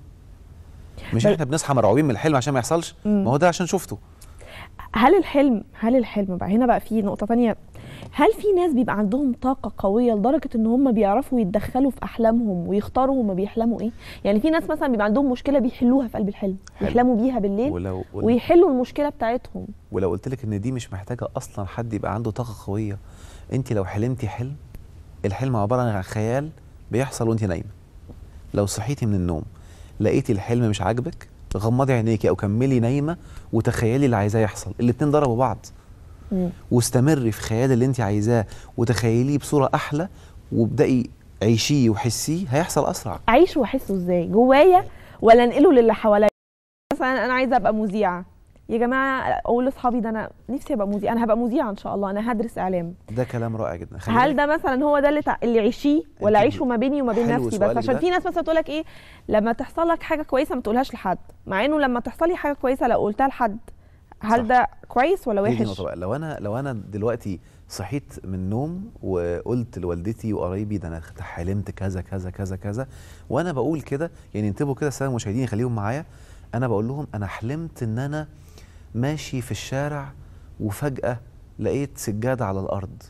Speaker 2: مش
Speaker 1: بل-
Speaker 2: احنا بنصحى مرعوبين من الحلم عشان ما يحصلش
Speaker 1: مم.
Speaker 2: ما هو ده عشان شفته
Speaker 1: هل الحلم هل الحلم بقى هنا بقى في نقطه تانية هل في ناس بيبقى عندهم طاقه قويه لدرجه ان هم بيعرفوا يتدخلوا في احلامهم ويختاروا هما بيحلموا ايه يعني في ناس مثلا بيبقى عندهم مشكله بيحلوها في قلب الحلم
Speaker 2: حلو.
Speaker 1: يحلموا بيها بالليل
Speaker 2: ولو ولو,
Speaker 1: ويحلوا المشكله بتاعتهم
Speaker 2: ولو قلت لك ان دي مش محتاجه اصلا حد يبقى عنده طاقه قويه انت لو حلمتي حلم الحلم عباره عن خيال بيحصل وانت نايمه لو صحيتي من النوم لقيتي الحلم مش عاجبك غمضي عينيكي او كملي نايمه وتخيلي اللي عايزاه يحصل الاتنين ضربوا بعض
Speaker 1: مم.
Speaker 2: واستمري في خيال اللي انت عايزاه وتخيليه بصوره احلى وابدأي عيشيه وحسيه هيحصل اسرع
Speaker 1: اعيش واحسه ازاي جوايا ولا انقله للي حواليا مثلا انا عايزه ابقى مذيعه يا جماعه اقول لاصحابي ده انا نفسي ابقى مذيعه انا هبقى مذيعه ان شاء الله انا هدرس اعلام
Speaker 2: ده كلام رائع جدا خلي
Speaker 1: هل
Speaker 2: بالك.
Speaker 1: ده مثلا هو ده اللي تع... اللي عيشيه ولا
Speaker 2: انت
Speaker 1: اعيشه ما بيني وما بين
Speaker 2: حلو
Speaker 1: نفسي بس
Speaker 2: سؤالك
Speaker 1: عشان
Speaker 2: ده.
Speaker 1: في ناس مثلا تقول لك ايه لما تحصل لك حاجه كويسه ما تقولهاش لحد مع انه لما تحصل لي حاجه كويسه لو قلتها لحد هل
Speaker 2: صح.
Speaker 1: ده كويس ولا
Speaker 2: هي دي
Speaker 1: وحش
Speaker 2: النقطة بقى لو انا لو انا دلوقتي صحيت من النوم وقلت لوالدتي وقرايبي ده انا حلمت كذا كذا كذا كذا وانا بقول كده يعني انتبهوا كده الساده المشاهدين خليهم معايا انا بقول لهم انا حلمت ان انا ماشي في الشارع وفجأة لقيت سجادة على الأرض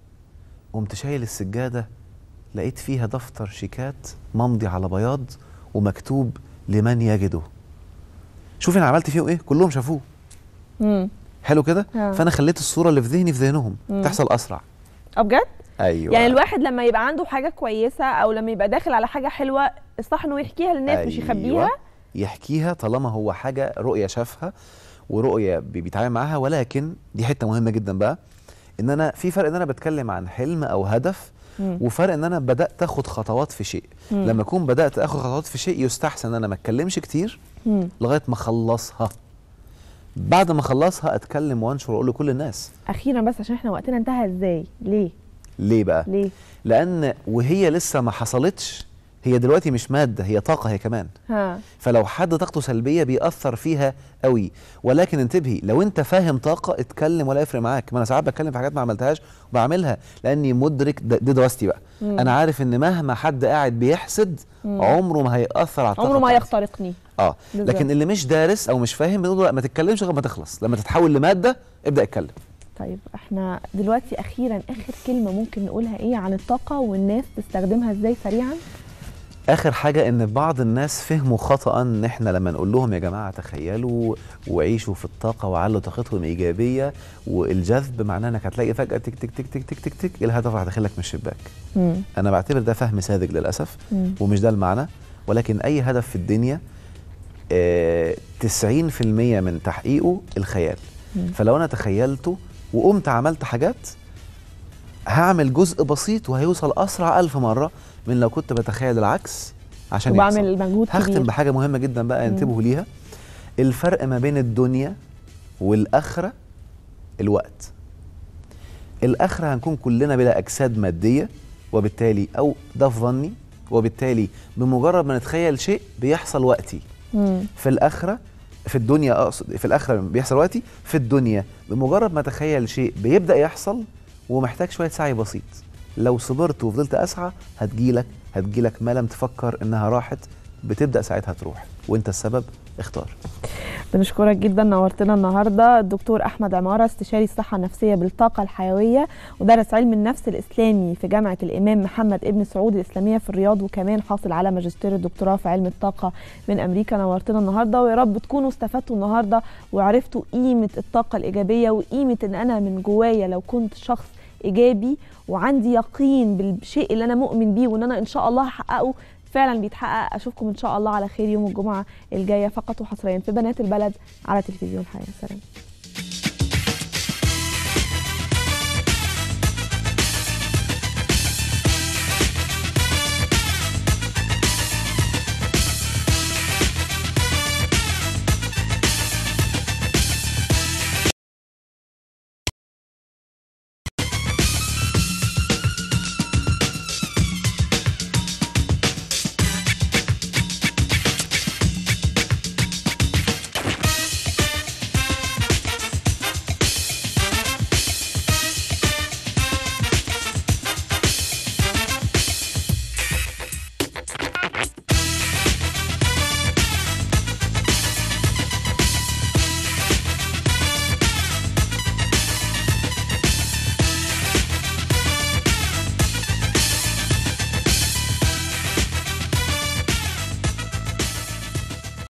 Speaker 2: قمت شايل السجادة لقيت فيها دفتر شيكات ممضي على بياض ومكتوب لمن يجده شوفي انا عملت فيهم ايه كلهم شافوه
Speaker 1: امم
Speaker 2: حلو كده
Speaker 1: آه.
Speaker 2: فانا خليت الصوره اللي في ذهني في ذهنهم
Speaker 1: مم.
Speaker 2: تحصل اسرع
Speaker 1: اه بجد
Speaker 2: ايوه
Speaker 1: يعني الواحد لما يبقى عنده حاجه كويسه او لما يبقى داخل على حاجه حلوه الصح انه يحكيها للناس مش يخبيها
Speaker 2: يحكيها طالما هو حاجه رؤيه شافها ورؤيه بي- بيتعامل معاها ولكن دي حته مهمه جدا بقى ان انا في فرق ان انا بتكلم عن حلم او هدف
Speaker 1: مم.
Speaker 2: وفرق ان انا بدات اخد خطوات في شيء
Speaker 1: مم.
Speaker 2: لما اكون بدات اخد خطوات في شيء يستحسن ان انا ما اتكلمش كتير
Speaker 1: مم.
Speaker 2: لغايه ما اخلصها بعد ما اخلصها اتكلم وانشر واقول لكل الناس
Speaker 1: اخيرا بس عشان احنا وقتنا انتهى ازاي ليه
Speaker 2: ليه بقى
Speaker 1: ليه
Speaker 2: لان وهي لسه ما حصلتش هي دلوقتي مش ماده هي طاقه هي كمان
Speaker 1: ها
Speaker 2: فلو حد طاقته سلبيه بيأثر فيها قوي ولكن انتبهي لو انت فاهم طاقه اتكلم ولا يفرق معاك ما انا ساعات بتكلم في حاجات ما عملتهاش وبعملها لاني مدرك ده- دي دراستي بقى
Speaker 1: مم.
Speaker 2: انا عارف ان مهما حد قاعد بيحسد
Speaker 1: مم.
Speaker 2: عمره ما هيأثر على الطاقه
Speaker 1: عمره ما
Speaker 2: بتاعتي.
Speaker 1: يخترقني
Speaker 2: اه
Speaker 1: بالظبط.
Speaker 2: لكن اللي مش دارس او مش فاهم بنقول له لا ما تتكلمش غير ما تخلص لما تتحول لماده ابدا اتكلم
Speaker 1: طيب احنا دلوقتي اخيرا اخر كلمه ممكن نقولها ايه عن الطاقه والناس تستخدمها ازاي سريعا
Speaker 2: اخر حاجه ان بعض الناس فهموا خطا ان احنا لما نقول لهم يا جماعه تخيلوا وعيشوا في الطاقه وعلوا طاقتهم ايجابيه والجذب معناه انك هتلاقي فجاه تك تك تك تك تك تك تك الهدف راح داخلك من الشباك
Speaker 1: مم.
Speaker 2: انا بعتبر ده فهم ساذج للاسف
Speaker 1: مم.
Speaker 2: ومش ده المعنى ولكن اي هدف في الدنيا آه 90% من تحقيقه الخيال
Speaker 1: مم.
Speaker 2: فلو انا تخيلته وقمت عملت حاجات هعمل جزء بسيط وهيوصل اسرع ألف مره من لو كنت بتخيل العكس عشان يحصل.
Speaker 1: وبعمل مجهود
Speaker 2: هختم
Speaker 1: كبير
Speaker 2: بحاجه مهمه جدا بقى انتبهوا ليها الفرق ما بين الدنيا والاخره الوقت الاخره هنكون كلنا بلا اجساد ماديه وبالتالي او ده في ظني وبالتالي بمجرد ما نتخيل شيء بيحصل وقتي
Speaker 1: مم.
Speaker 2: في الاخره في الدنيا اقصد في الاخره بيحصل وقتي في الدنيا بمجرد ما اتخيل شيء بيبدا يحصل ومحتاج شويه سعي بسيط لو صبرت وفضلت اسعى هتجيلك هتجيلك ما لم تفكر انها راحت بتبدا ساعتها تروح وانت السبب اختار
Speaker 1: بنشكرك جدا نورتنا النهارده الدكتور احمد عماره استشاري الصحه النفسيه بالطاقه الحيويه ودرس علم النفس الاسلامي في جامعه الامام محمد ابن سعود الاسلاميه في الرياض وكمان حاصل على ماجستير الدكتوراه في علم الطاقه من امريكا نورتنا النهارده ويا رب تكونوا استفدتوا النهارده وعرفتوا قيمه الطاقه الايجابيه وقيمه ان انا من جوايا لو كنت شخص ايجابي وعندي يقين بالشيء اللي انا مؤمن بيه وان انا ان شاء الله هحققه فعلا بيتحقق اشوفكم ان شاء الله على خير يوم الجمعه الجايه فقط وحصريا في بنات البلد على تلفزيون حياه سلام